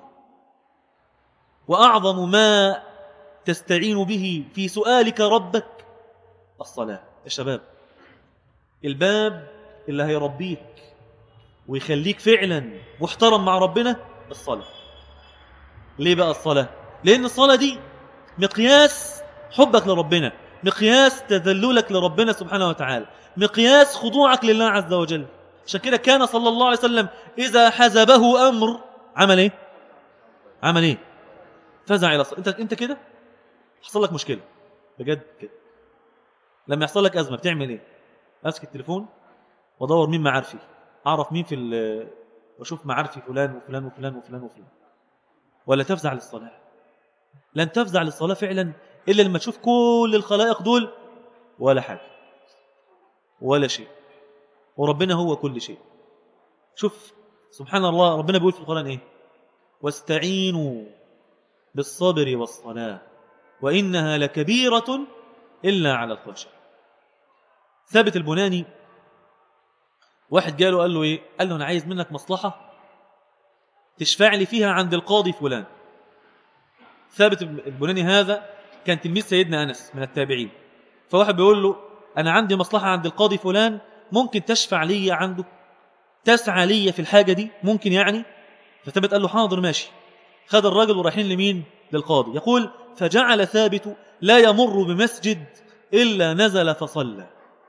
وأعظم ما تستعين به في سؤالك ربك الصلاة يا شباب الباب اللي هيربيك ويخليك فعلا محترم مع ربنا الصلاة ليه بقى الصلاة لأن الصلاة دي مقياس حبك لربنا مقياس تذللك لربنا سبحانه وتعالى مقياس خضوعك لله عز وجل عشان كده كان صلى الله عليه وسلم إذا حزبه أمر عمل إيه عمل إيه فزع إلى الصلاة أنت, انت كده حصل لك مشكلة بجد كده لما يحصل لك أزمة بتعمل إيه أمسك التليفون وادور مين معارفي أعرف مين في واشوف معارفي فلان وفلان وفلان وفلان وفلان ولا تفزع للصلاة لن تفزع للصلاة فعلا إلا لما تشوف كل الخلائق دول ولا حاجة ولا شيء وربنا هو كل شيء شوف سبحان الله ربنا بيقول في القرآن إيه واستعينوا بالصبر والصلاة وإنها لكبيرة إلا على الخشع ثابت البناني واحد جاله قال له إيه قال له أنا عايز منك مصلحة تشفع لي فيها عند القاضي فلان ثابت البناني هذا كان تلميذ سيدنا أنس من التابعين فواحد بيقول له أنا عندي مصلحة عند القاضي فلان ممكن تشفع لي عنده تسعى لي في الحاجة دي ممكن يعني فثابت قال له حاضر ماشي خد الراجل ورايحين لمين للقاضي يقول فجعل ثابت لا يمر بمسجد إلا نزل فصلى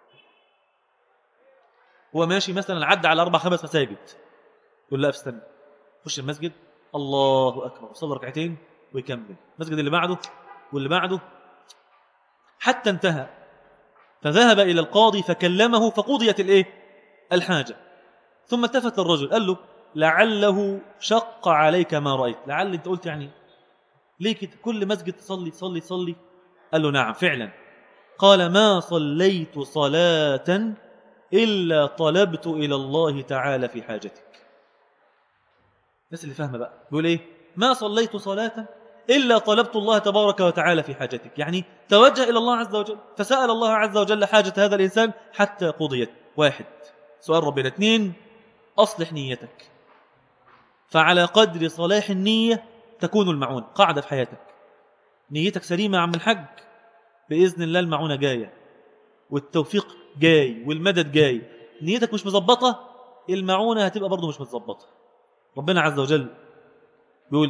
هو ماشي مثلا عدى على أربع خمس مساجد يقول لا استنى خش المسجد الله أكبر صلى ركعتين ويكمل المسجد اللي بعده واللي بعده حتى انتهى فذهب إلى القاضي فكلمه فقضيت الإيه؟ الحاجة ثم التفت للرجل قال له لعله شق عليك ما رأيت لعل أنت قلت يعني ليه كده كل مسجد تصلي تصلي تصلي قال له نعم فعلا قال ما صليت صلاة إلا طلبت إلى الله تعالى في حاجتك الناس اللي فاهمة بقى بيقول إيه ما صليت صلاة إلا طلبت الله تبارك وتعالى في حاجتك يعني توجه إلى الله عز وجل فسأل الله عز وجل حاجة هذا الإنسان حتى قضيت واحد سؤال ربنا اثنين أصلح نيتك فعلى قدر صلاح النية تكون المعونة قاعدة في حياتك نيتك سليمة عم الحج بإذن الله المعونة جاية والتوفيق جاي والمدد جاي نيتك مش مظبطة المعونة هتبقى برضه مش متظبطة ربنا عز وجل بيقول إيه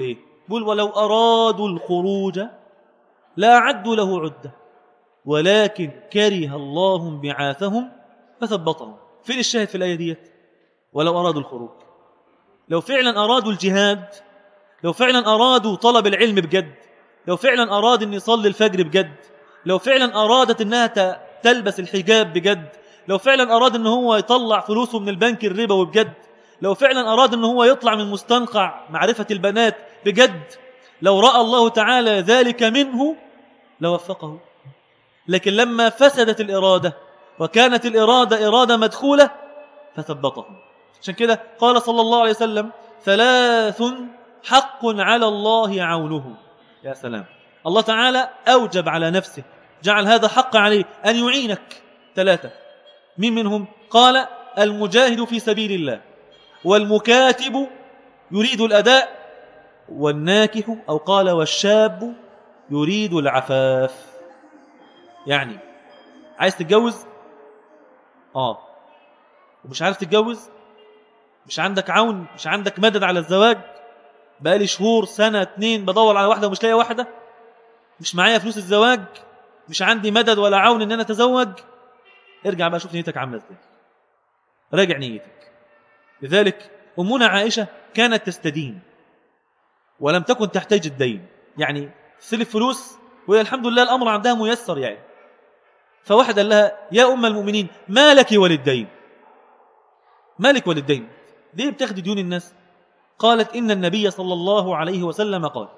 بل ولو أرادوا الخروج لا عدوا له عدة ولكن كره الله بعاثهم فثبطهم فين الشاهد في الآية ديت ولو أرادوا الخروج لو فعلا أرادوا الجهاد لو فعلا أرادوا طلب العلم بجد لو فعلا أراد أن يصلي الفجر بجد لو فعلا أرادت أنها تلبس الحجاب بجد لو فعلا أراد أن هو يطلع فلوسه من البنك الربوي بجد لو فعلا أراد أن هو يطلع من مستنقع معرفة البنات بجد لو رأى الله تعالى ذلك منه لوفقه لكن لما فسدت الإرادة وكانت الإرادة إرادة مدخولة فثبطه عشان كده قال صلى الله عليه وسلم ثلاث حق على الله عونه يا سلام الله تعالى أوجب على نفسه جعل هذا حق عليه أن يعينك ثلاثة مين منهم قال المجاهد في سبيل الله والمكاتب يريد الأداء والناكح أو قال والشاب يريد العفاف يعني عايز تتجوز آه ومش عارف تتجوز مش عندك عون مش عندك مدد على الزواج بقالي شهور سنة اتنين بدور على واحدة ومش لاقي واحدة مش معايا فلوس الزواج مش عندي مدد ولا عون ان انا اتزوج ارجع بقى شوف نيتك عامله ازاي راجع نيتك لذلك امنا عائشه كانت تستدين ولم تكن تحتاج الدين يعني تسلف فلوس وهي الحمد لله الامر عندها ميسر يعني فواحد قال لها يا ام المؤمنين ما لك وللدين مالك وللدين ليه بتاخدي ديون الناس قالت إن النبي صلى الله عليه وسلم قال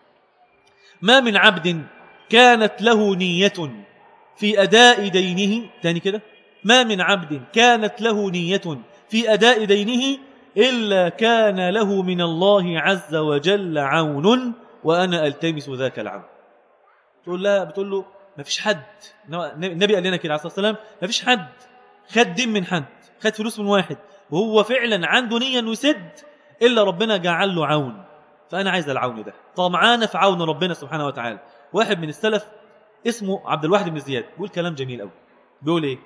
ما من عبد كانت له نية في أداء دينه تاني كده ما من عبد كانت له نية في أداء دينه إلا كان له من الله عز وجل عون وأنا ألتمس ذاك العون تقول لها بتقول له ما فيش حد النبي قال لنا كده عليه الصلاة والسلام ما فيش حد خد دين من حد خد فلوس من واحد وهو فعلا عنده نية انه يسد الا ربنا جعل له عون فانا عايز العون ده طمعانه في عون ربنا سبحانه وتعالى واحد من السلف اسمه عبد الواحد بن زياد بيقول كلام جميل قوي بيقول ايه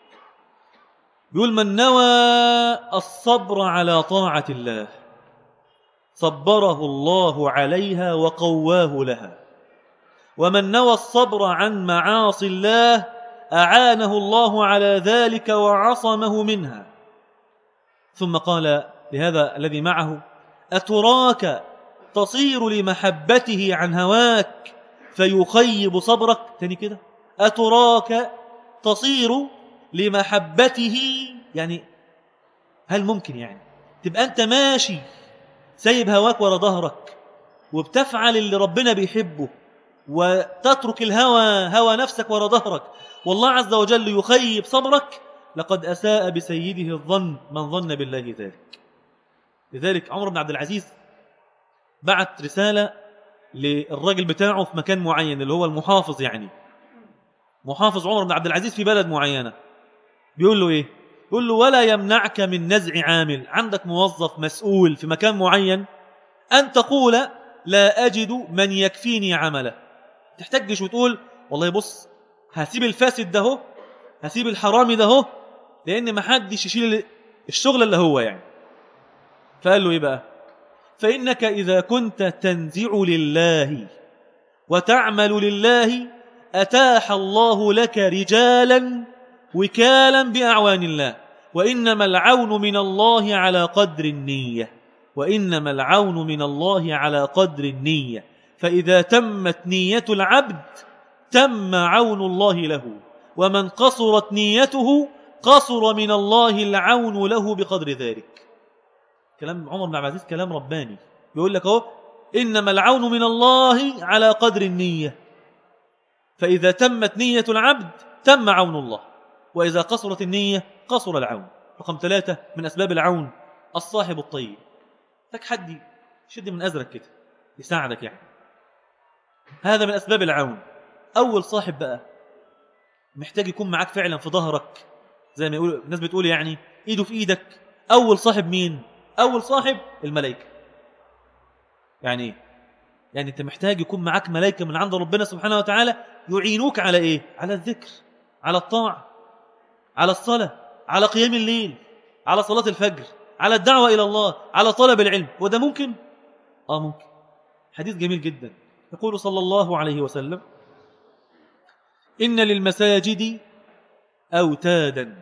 بيقول من نوى الصبر على طاعه الله صبره الله عليها وقواه لها ومن نوى الصبر عن معاصي الله اعانه الله على ذلك وعصمه منها ثم قال لهذا الذي معه أتراك تصير لمحبته عن هواك فيخيب صبرك تاني كده أتراك تصير لمحبته يعني هل ممكن يعني تبقى أنت ماشي سايب هواك ورا ظهرك وبتفعل اللي ربنا بيحبه وتترك الهوى هوى نفسك ورا ظهرك والله عز وجل يخيب صبرك لقد أساء بسيده الظن من ظن بالله ذلك لذلك عمر بن عبد العزيز بعت رسالة للراجل بتاعه في مكان معين اللي هو المحافظ يعني محافظ عمر بن عبد العزيز في بلد معينة بيقول له ايه بيقول له ولا يمنعك من نزع عامل عندك موظف مسؤول في مكان معين أن تقول لا أجد من يكفيني عمله تحتجش وتقول والله بص هسيب الفاسد ده هو هسيب الحرامي ده هو لأن ما حدش يشيل الشغل اللي هو يعني فقال له إيه بقى فإنك إذا كنت تنزع لله وتعمل لله أتاح الله لك رجالا وكالا بأعوان الله وإنما العون من الله على قدر النية وإنما العون من الله على قدر النية فإذا تمت نية العبد تم عون الله له ومن قصرت نيته قصر من الله العون له بقدر ذلك كلام عمر بن عبد العزيز كلام رباني بيقول لك اهو انما العون من الله على قدر النيه فاذا تمت نيه العبد تم عون الله واذا قصرت النيه قصر العون رقم ثلاثة من أسباب العون الصاحب الطيب لك حد شد من أزرك كده يساعدك يعني هذا من أسباب العون أول صاحب بقى محتاج يكون معاك فعلا في ظهرك زي ما يقول الناس بتقول يعني ايده في ايدك اول صاحب مين اول صاحب الملائكه يعني ايه يعني انت محتاج يكون معاك ملائكه من عند ربنا سبحانه وتعالى يعينوك على ايه على الذكر على الطاعه على الصلاه على قيام الليل على صلاه الفجر على الدعوه الى الله على طلب العلم وده ممكن اه ممكن حديث جميل جدا يقول صلى الله عليه وسلم إن للمساجد أوتادا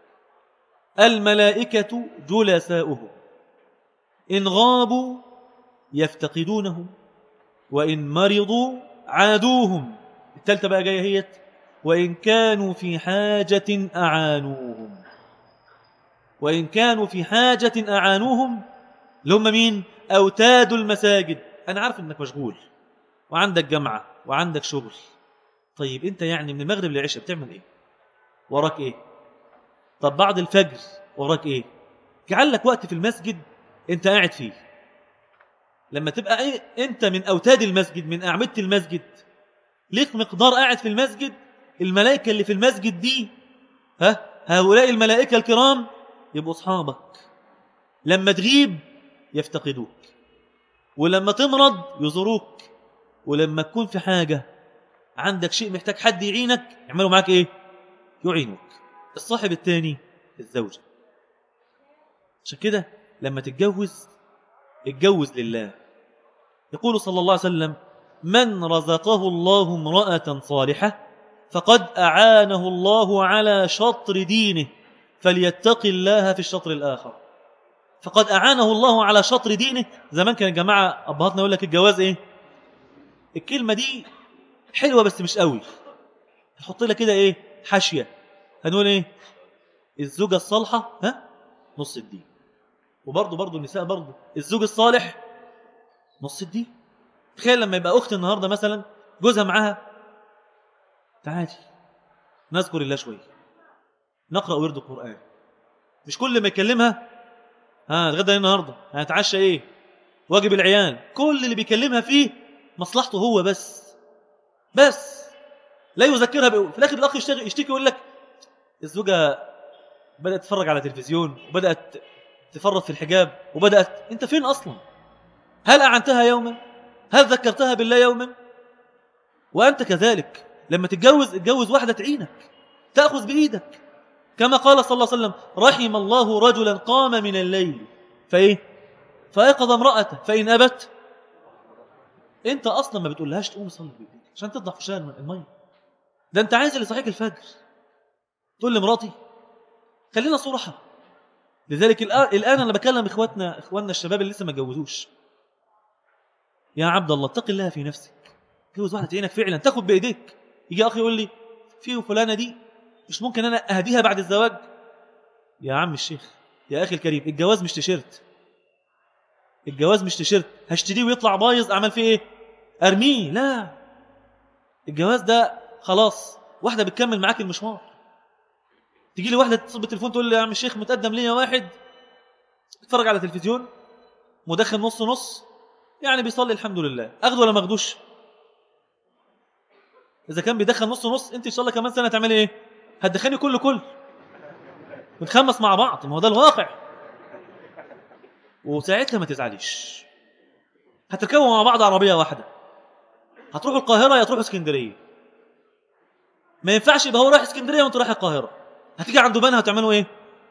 الملائكة جلساؤه إن غابوا يفتقدونهم وإن مرضوا عادوهم التالتة بقى جاية هي وإن كانوا في حاجة أعانوهم وإن كانوا في حاجة أعانوهم لهم مين أوتاد المساجد أنا عارف أنك مشغول وعندك جامعة وعندك شغل طيب أنت يعني من المغرب للعشاء بتعمل إيه وراك إيه طب بعد الفجر وراك إيه جعل لك وقت في المسجد أنت قاعد فيه لما تبقى إيه؟ أنت من أوتاد المسجد من أعمدة المسجد ليك مقدار قاعد في المسجد الملائكة اللي في المسجد دي ها هؤلاء الملائكة الكرام يبقوا أصحابك لما تغيب يفتقدوك ولما تمرض يزوروك ولما تكون في حاجة عندك شيء محتاج حد يعينك يعملوا معاك ايه يعينوك الصاحب الثاني الزوجة عشان كده لما تتجوز اتجوز لله يقول صلى الله عليه وسلم من رزقه الله امرأة صالحة فقد أعانه الله على شطر دينه فليتق الله في الشطر الآخر فقد أعانه الله على شطر دينه زمان كان الجماعة أبهاتنا يقول لك الجواز إيه الكلمة دي حلوة بس مش قوي نحط لها كده إيه حاشية هنقول إيه الزوجة الصالحة ها نص الدين وبرضه برضه النساء برضه الزوج الصالح نص الدين تخيل لما يبقى أخت النهاردة مثلا جوزها معاها تعالي نذكر الله شوية نقرأ ورد القرآن مش كل ما يكلمها ها الغدا ايه النهارده هنتعشى ايه واجب العيال كل اللي بيكلمها فيه مصلحته هو بس بس لا يذكرها بقول في الاخر الاخ يشتغل يشتكي يقول لك الزوجه بدات تتفرج على تلفزيون وبدات تفرط في الحجاب وبدات انت فين اصلا هل اعنتها يوما هل ذكرتها بالله يوما وانت كذلك لما تتجوز اتجوز واحده تعينك تاخذ بايدك كما قال صلى الله عليه وسلم رحم الله رجلا قام من الليل فايه فايقظ امراته فان ابت انت اصلا ما بتقولهاش تقوم تصلي بايديك عشان تطلع في شان الميه ده انت عايز اللي صحيك الفجر تقول لمراتي خلينا صراحه لذلك الان انا بكلم اخواتنا اخواننا الشباب اللي لسه ما اتجوزوش يا عبد الله اتق الله في نفسك جوز واحده تعينك فعلا تاخد بايديك يجي اخي يقول لي في فلانه دي مش ممكن انا اهديها بعد الزواج يا عم الشيخ يا اخي الكريم الجواز مش تيشيرت الجواز مش تيشيرت هشتريه ويطلع بايظ اعمل فيه ايه ارميه لا الجواز ده خلاص واحده بتكمل معاك المشوار تيجي لي واحده تتصل بالتليفون تقول لي يا عم الشيخ متقدم ليا واحد اتفرج على تلفزيون مدخن نص نص يعني بيصلي الحمد لله اخده ولا ماخدوش اذا كان بيدخن نص نص انت ان شاء الله كمان سنه تعملي ايه هتدخلني كل كل نتخمس مع بعض ما هو ده الواقع وساعتها ما تزعليش هتركبوا مع بعض عربيه واحده هتروحوا القاهره يا تروحوا اسكندريه ما ينفعش يبقى هو رايح اسكندريه وانت رايح القاهره هتيجي عند بنها هتعملوا ايه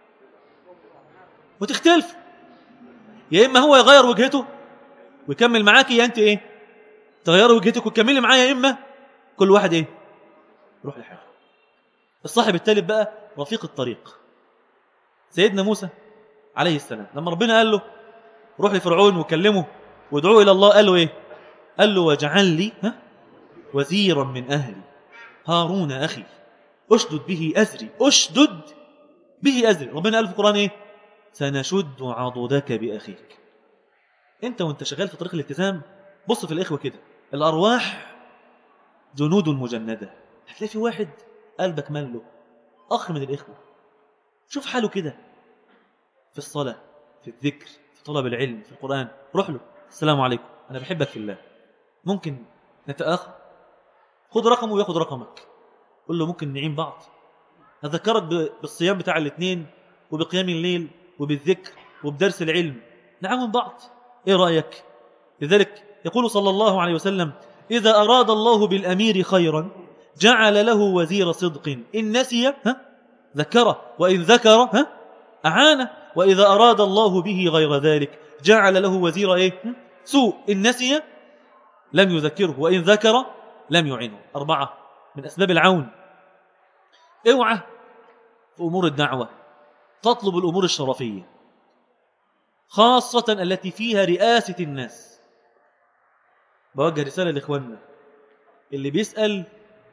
وتختلفوا يا اما هو يغير وجهته ويكمل معاكي يا انت ايه تغيري وجهتك وتكملي معاه يا اما كل واحد ايه روح لحاله الصاحب الثالث بقى رفيق الطريق سيدنا موسى عليه السلام لما ربنا قال له روح لفرعون وكلمه وادعوه الى الله قال له ايه قال له واجعل لي ها وزيرا من اهلي هارون اخي اشدد به ازري اشدد به ازري ربنا قال في القران ايه سنشد عضدك باخيك انت وانت شغال في طريق الالتزام بص في الاخوه كده الارواح جنود مجنده هتلاقي في واحد قلبك ماله اخ من الاخوه شوف حاله كده في الصلاه في الذكر في طلب العلم في القران روح له السلام عليكم انا بحبك في الله ممكن نتاخى خد رقمه وياخد رقمك قول له ممكن نعين بعض اذكرك بالصيام بتاع الاثنين وبقيام الليل وبالذكر وبدرس العلم نعاون بعض ايه رايك لذلك يقول صلى الله عليه وسلم اذا اراد الله بالامير خيرا جعل له وزير صدق ان نسي ها ذكره وان ذكر ها اعانه واذا اراد الله به غير ذلك جعل له وزير ايه سوء ان نسي لم يذكره وإن ذكر لم يعنه أربعة من أسباب العون اوعى في أمور الدعوة تطلب الأمور الشرفية خاصة التي فيها رئاسة الناس بوجه رسالة لإخواننا اللي بيسأل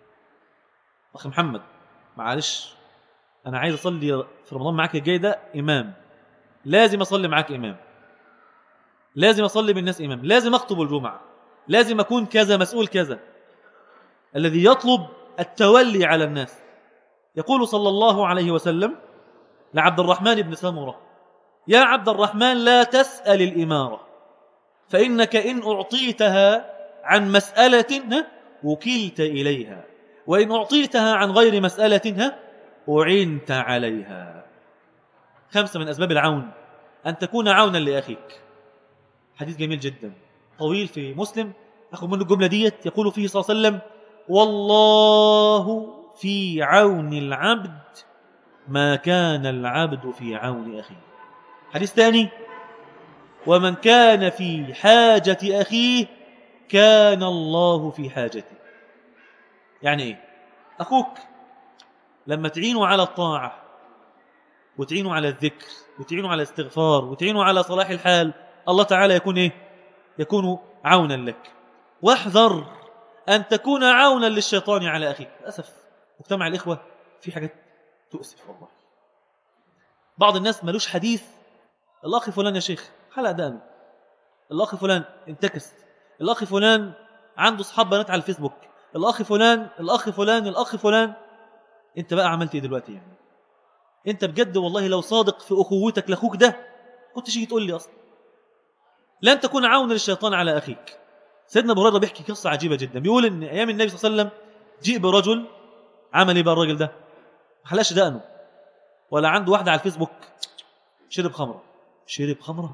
أخ محمد معلش أنا عايز أصلي في رمضان معاك الجاي ده إمام لازم أصلي معاك إمام لازم أصلي بالناس إمام لازم أخطب الجمعة لازم أكون كذا مسؤول كذا الذي يطلب التولي على الناس يقول صلى الله عليه وسلم لعبد الرحمن بن سمرة يا عبد الرحمن لا تسأل الإمارة فإنك إن أعطيتها عن مسألة وكلت إليها وإن أعطيتها عن غير مسألة أعنت عليها خمسة من أسباب العون أن تكون عونا لأخيك حديث جميل جدا طويل في مسلم أخذ منه الجملة ديت يقول فيه صلى الله عليه وسلم والله في عون العبد ما كان العبد في عون أخيه حديث ثاني ومن كان في حاجة أخيه كان الله في حاجته يعني إيه أخوك لما تعينوا على الطاعة وتعينوا على الذكر وتعينوا على الاستغفار وتعينوا على صلاح الحال الله تعالى يكون إيه يكون عونا لك واحذر أن تكون عونا للشيطان على أخيك للأسف مجتمع الإخوة في حاجات تؤسف والله بعض الناس ملوش حديث الأخ فلان يا شيخ حلق دقنه الأخ فلان انتكس الأخ فلان عنده أصحاب بنات على الفيسبوك الأخ فلان الأخ فلان الأخ فلان أنت بقى عملت إيه دلوقتي يعني أنت بجد والله لو صادق في أخوتك لأخوك ده كنت تيجي تقول لي أصلا لن تكون عونا للشيطان على أخيك سيدنا ابو هريره بيحكي قصه عجيبه جدا بيقول ان ايام النبي صلى الله عليه وسلم جيء برجل عمل ايه بقى الراجل ده ما حلقش دقنه ولا عنده واحده على الفيسبوك شرب خمره شرب خمره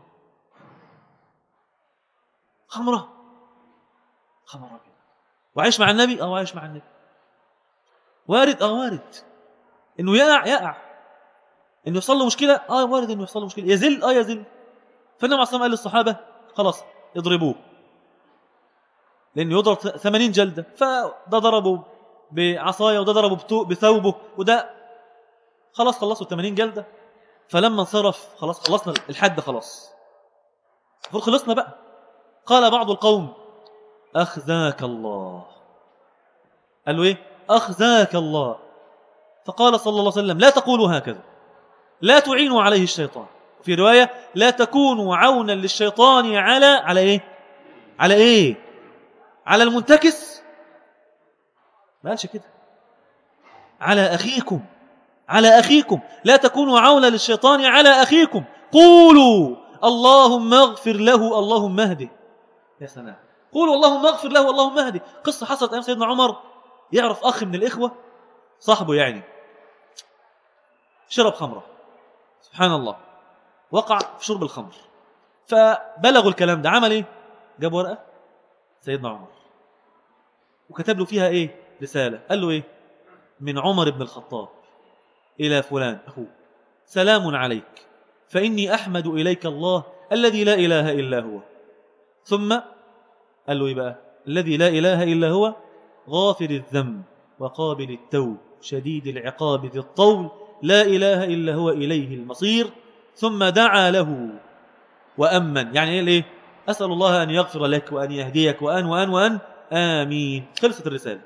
خمره خمره وعايش مع النبي اه عايش مع النبي وارد اه وارد انه يقع يقع انه يحصل له مشكله اه وارد انه يحصل له مشكله يزل اه يزل فالنبي عليه الصلاه قال للصحابه خلاص اضربوه لانه يضرب 80 جلده فده ضربه بعصايه وده ضربه بثوبه وده خلاص خلصوا 80 جلده فلما انصرف خلاص خلصنا الحد خلاص المفروض خلصنا بقى قال بعض القوم اخزاك الله قال له ايه اخزاك الله فقال صلى الله عليه وسلم لا تقولوا هكذا لا تعينوا عليه الشيطان في روايه لا تكونوا عونا للشيطان على على ايه على ايه على المنتكس ما قالش كده على أخيكم على أخيكم لا تكونوا عونا للشيطان على أخيكم قولوا اللهم اغفر له اللهم اهده يا سلام قولوا اللهم اغفر له اللهم اهده قصة حصلت أيام سيدنا عمر يعرف أخ من الإخوة صاحبه يعني شرب خمرة سبحان الله وقع في شرب الخمر فبلغوا الكلام ده عمل ايه جاب ورقة سيدنا عمر وكتب له فيها ايه رسالة قال له ايه من عمر بن الخطاب إلى فلان أخوه سلام عليك فإني أحمد إليك الله الذي لا إله إلا هو ثم قال له إيه بقى الذي لا إله إلا هو غافر الذنب وقابل التوب شديد العقاب ذي الطول لا إله إلا هو إليه المصير ثم دعا له وأمن يعني إيه أسأل الله أن يغفر لك وأن يهديك وأن وأن وأن آمين خلصت الرسالة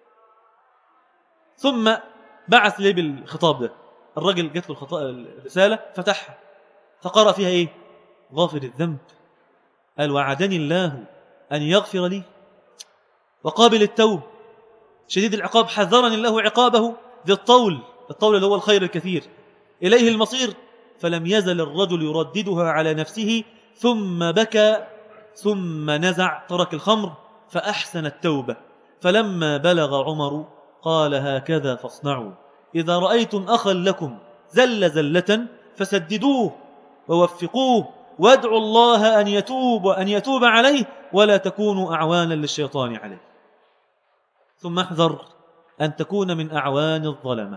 ثم بعث لي بالخطاب ده الرجل جات له الرسالة فتحها فقرأ فيها إيه غافر الذنب قال وعدني الله أن يغفر لي وقابل التوب شديد العقاب حذرني الله عقابه ذي الطول الطول اللي هو الخير الكثير إليه المصير فلم يزل الرجل يرددها على نفسه ثم بكى ثم نزع ترك الخمر فأحسن التوبة فلما بلغ عمر قال هكذا فاصنعوا إذا رأيتم أخا لكم زل زلة فسددوه ووفقوه وادعوا الله أن يتوب وأن يتوب عليه ولا تكونوا أعوانا للشيطان عليه ثم احذر أن تكون من أعوان الظلمة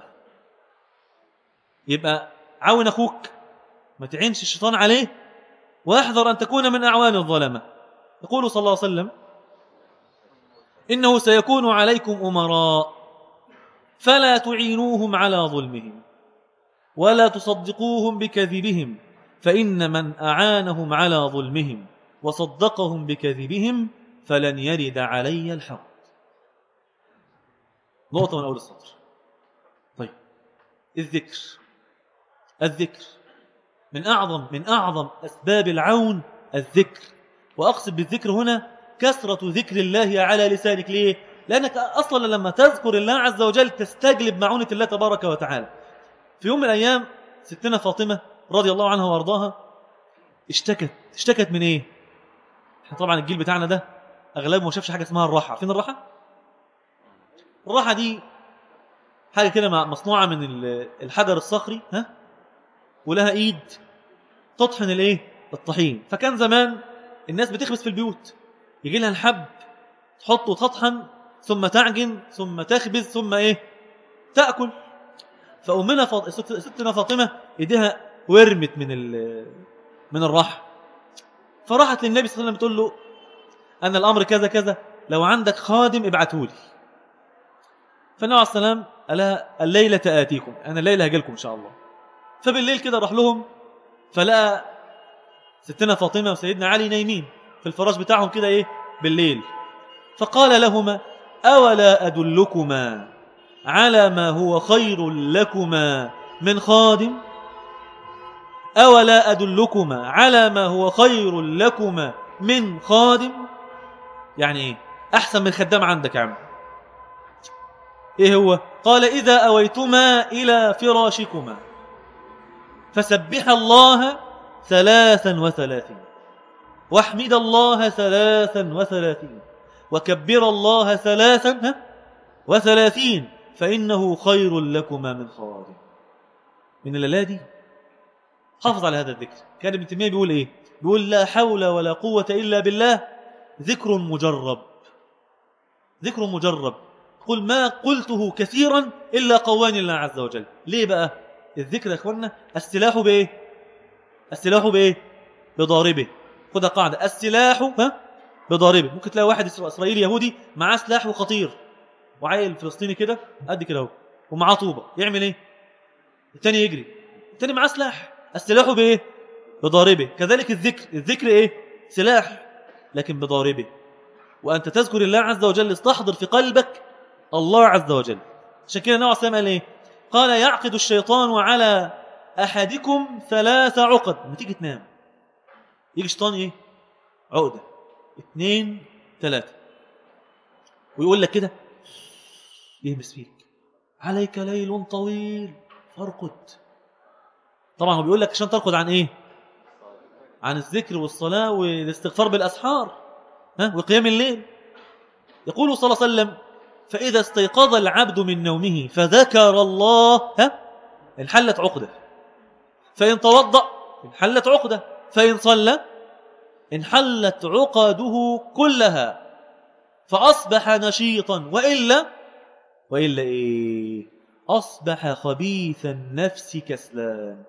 يبقى عاون أخوك ما تعينش الشيطان عليه واحذر أن تكون من أعوان الظلمة يقول صلى الله عليه وسلم إنه سيكون عليكم أمراء فلا تعينوهم على ظلمهم ولا تصدقوهم بكذبهم فإن من أعانهم على ظلمهم وصدقهم بكذبهم فلن يرد علي الحق نقطة من أول السطر طيب الذكر الذكر من أعظم من أعظم أسباب العون الذكر وأقصد بالذكر هنا كثرة ذكر الله على لسانك ليه؟ لأنك أصلا لما تذكر الله عز وجل تستجلب معونة الله تبارك وتعالى في يوم من الأيام ستنا فاطمة رضي الله عنها وارضاها اشتكت اشتكت من ايه احنا طبعا الجيل بتاعنا ده اغلبه ما شافش حاجه اسمها الراحه فين الراحه الراحه دي حاجه كده مصنوعه من الحجر الصخري ها ولها ايد تطحن الايه الطحين فكان زمان الناس بتخبز في البيوت يجي لها الحب تحطه وتطحن ثم تعجن ثم تخبز ثم ايه تاكل فامنا فاط... ستنا فاطمه ايديها ورمت من ال... من الراحه فراحت للنبي صلى الله عليه وسلم تقول له ان الامر كذا كذا لو عندك خادم ابعته لي فالنبي عليه السلام قال الليله اتيكم انا الليله هاجي لكم ان شاء الله فبالليل كده راح لهم فلقى ستنا فاطمه وسيدنا علي نايمين في الفراش بتاعهم كده ايه بالليل فقال لهما اولا ادلكما على ما هو خير لكما من خادم أولا أدلكما على ما هو خير لكما من خادم يعني إيه أحسن من خدام عندك يا عم إيه هو قال إذا أويتما إلى فراشكما فسبح الله ثلاثا وثلاثين واحمد الله ثلاثا وثلاثين وكبر الله ثلاثا وثلاثين فإنه خير لكما من خوارم من الليلة دي حافظ على هذا الذكر كان ابن تيمية بيقول إيه بيقول لا حول ولا قوة إلا بالله ذكر مجرب ذكر مجرب قل ما قلته كثيرا إلا قواني الله عز وجل ليه بقى الذكر يا أخوانا السلاح بإيه السلاح بإيه بضاربه خدها قاعدة السلاح ها بضاربه ممكن تلاقي واحد إسرائيلي يهودي معاه سلاح خطير وعيل فلسطيني كده قد كده اهو ومعاه طوبه يعمل ايه الثاني يجري الثاني معاه سلاح السلاح بايه بضاربه كذلك الذكر الذكر ايه سلاح لكن بضاربه وانت تذكر الله عز وجل استحضر في قلبك الله عز وجل عشان كده النبي عليه قال ايه قال يعقد الشيطان على احدكم ثلاث عقد لما تيجي تنام يجي شيطان ايه عقده اثنين ثلاثه ويقول لك كده يهمس فيك عليك ليل طويل فارقد طبعا هو بيقول لك عشان ترقد عن ايه عن الذكر والصلاة والاستغفار بالأسحار ها وقيام الليل يقول صلى الله عليه وسلم فإذا استيقظ العبد من نومه فذكر الله ها انحلت عقدة فإن توضأ انحلت عقدة فإن صلى انحلت عقده كلها فأصبح نشيطا وإلا وإلا إيه أصبح خبيث النفس كسلان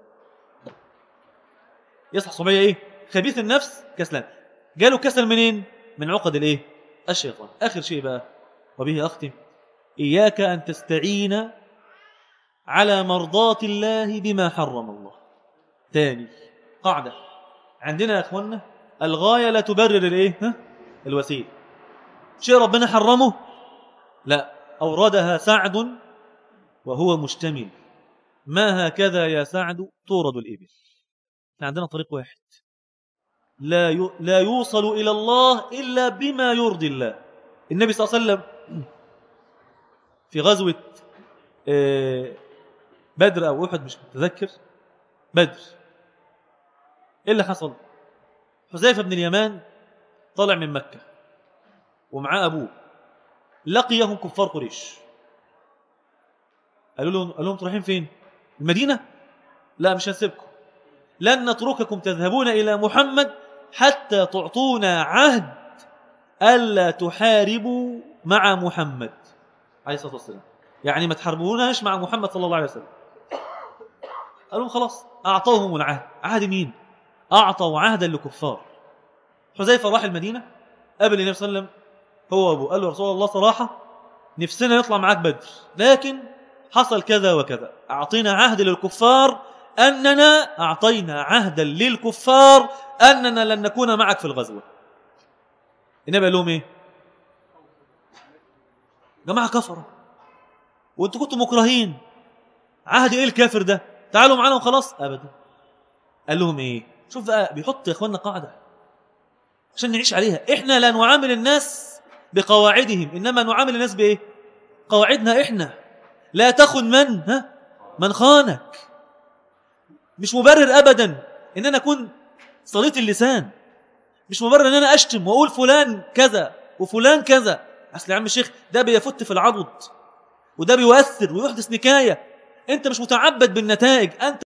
يصح صبية إيه خبيث النفس كسلان جاله كسل منين من عقد الإيه الشيطان آخر شيء بقى وبه أختم إياك أن تستعين على مرضاة الله بما حرم الله ثاني قاعدة عندنا يا أخوانا الغاية لا تبرر الإيه ها؟ الوسيلة شيء ربنا حرمه لا أوردها سعد وهو مشتمل ما هكذا يا سعد تورد الإبل عندنا طريق واحد لا لا يوصل إلى الله إلا بما يرضي الله النبي صلى الله عليه وسلم في غزوة آه، بدر أو أحد مش متذكر بدر إيه اللي حصل حذيفة بن اليمان طالع من مكة ومعاه أبوه لقيهم كفار قريش قالوا لهم قالوا لهم رايحين فين المدينه لا مش هنسيبكم لن نترككم تذهبون الى محمد حتى تعطونا عهد الا تحاربوا مع محمد عليه الصلاه والسلام يعني ما تحاربوناش مع محمد صلى الله عليه وسلم قالوا لهم خلاص اعطوهم العهد عهد مين اعطوا عهدا لكفار حذيفه راح المدينه قابل النبي صلى الله عليه وسلم هو أبوه قال له رسول الله صراحة نفسنا نطلع معاك بدر لكن حصل كذا وكذا أعطينا عهد للكفار أننا أعطينا عهدا للكفار أننا لن نكون معك في الغزوة النبي قال لهم إيه جماعة كفروا وانتوا كنتوا مكرهين عهد ايه الكافر ده تعالوا معانا وخلاص ابدا قال لهم ايه شوف بقى بيحط يا اخوانا قاعده عشان نعيش عليها احنا لا نعامل الناس بقواعدهم انما نعامل الناس بايه قواعدنا احنا لا تخن من ها من خانك مش مبرر ابدا ان انا اكون صليت اللسان مش مبرر ان انا اشتم واقول فلان كذا وفلان كذا اصل يا عم الشيخ ده بيفت في العضد وده بيؤثر ويحدث نكايه انت مش متعبد بالنتائج انت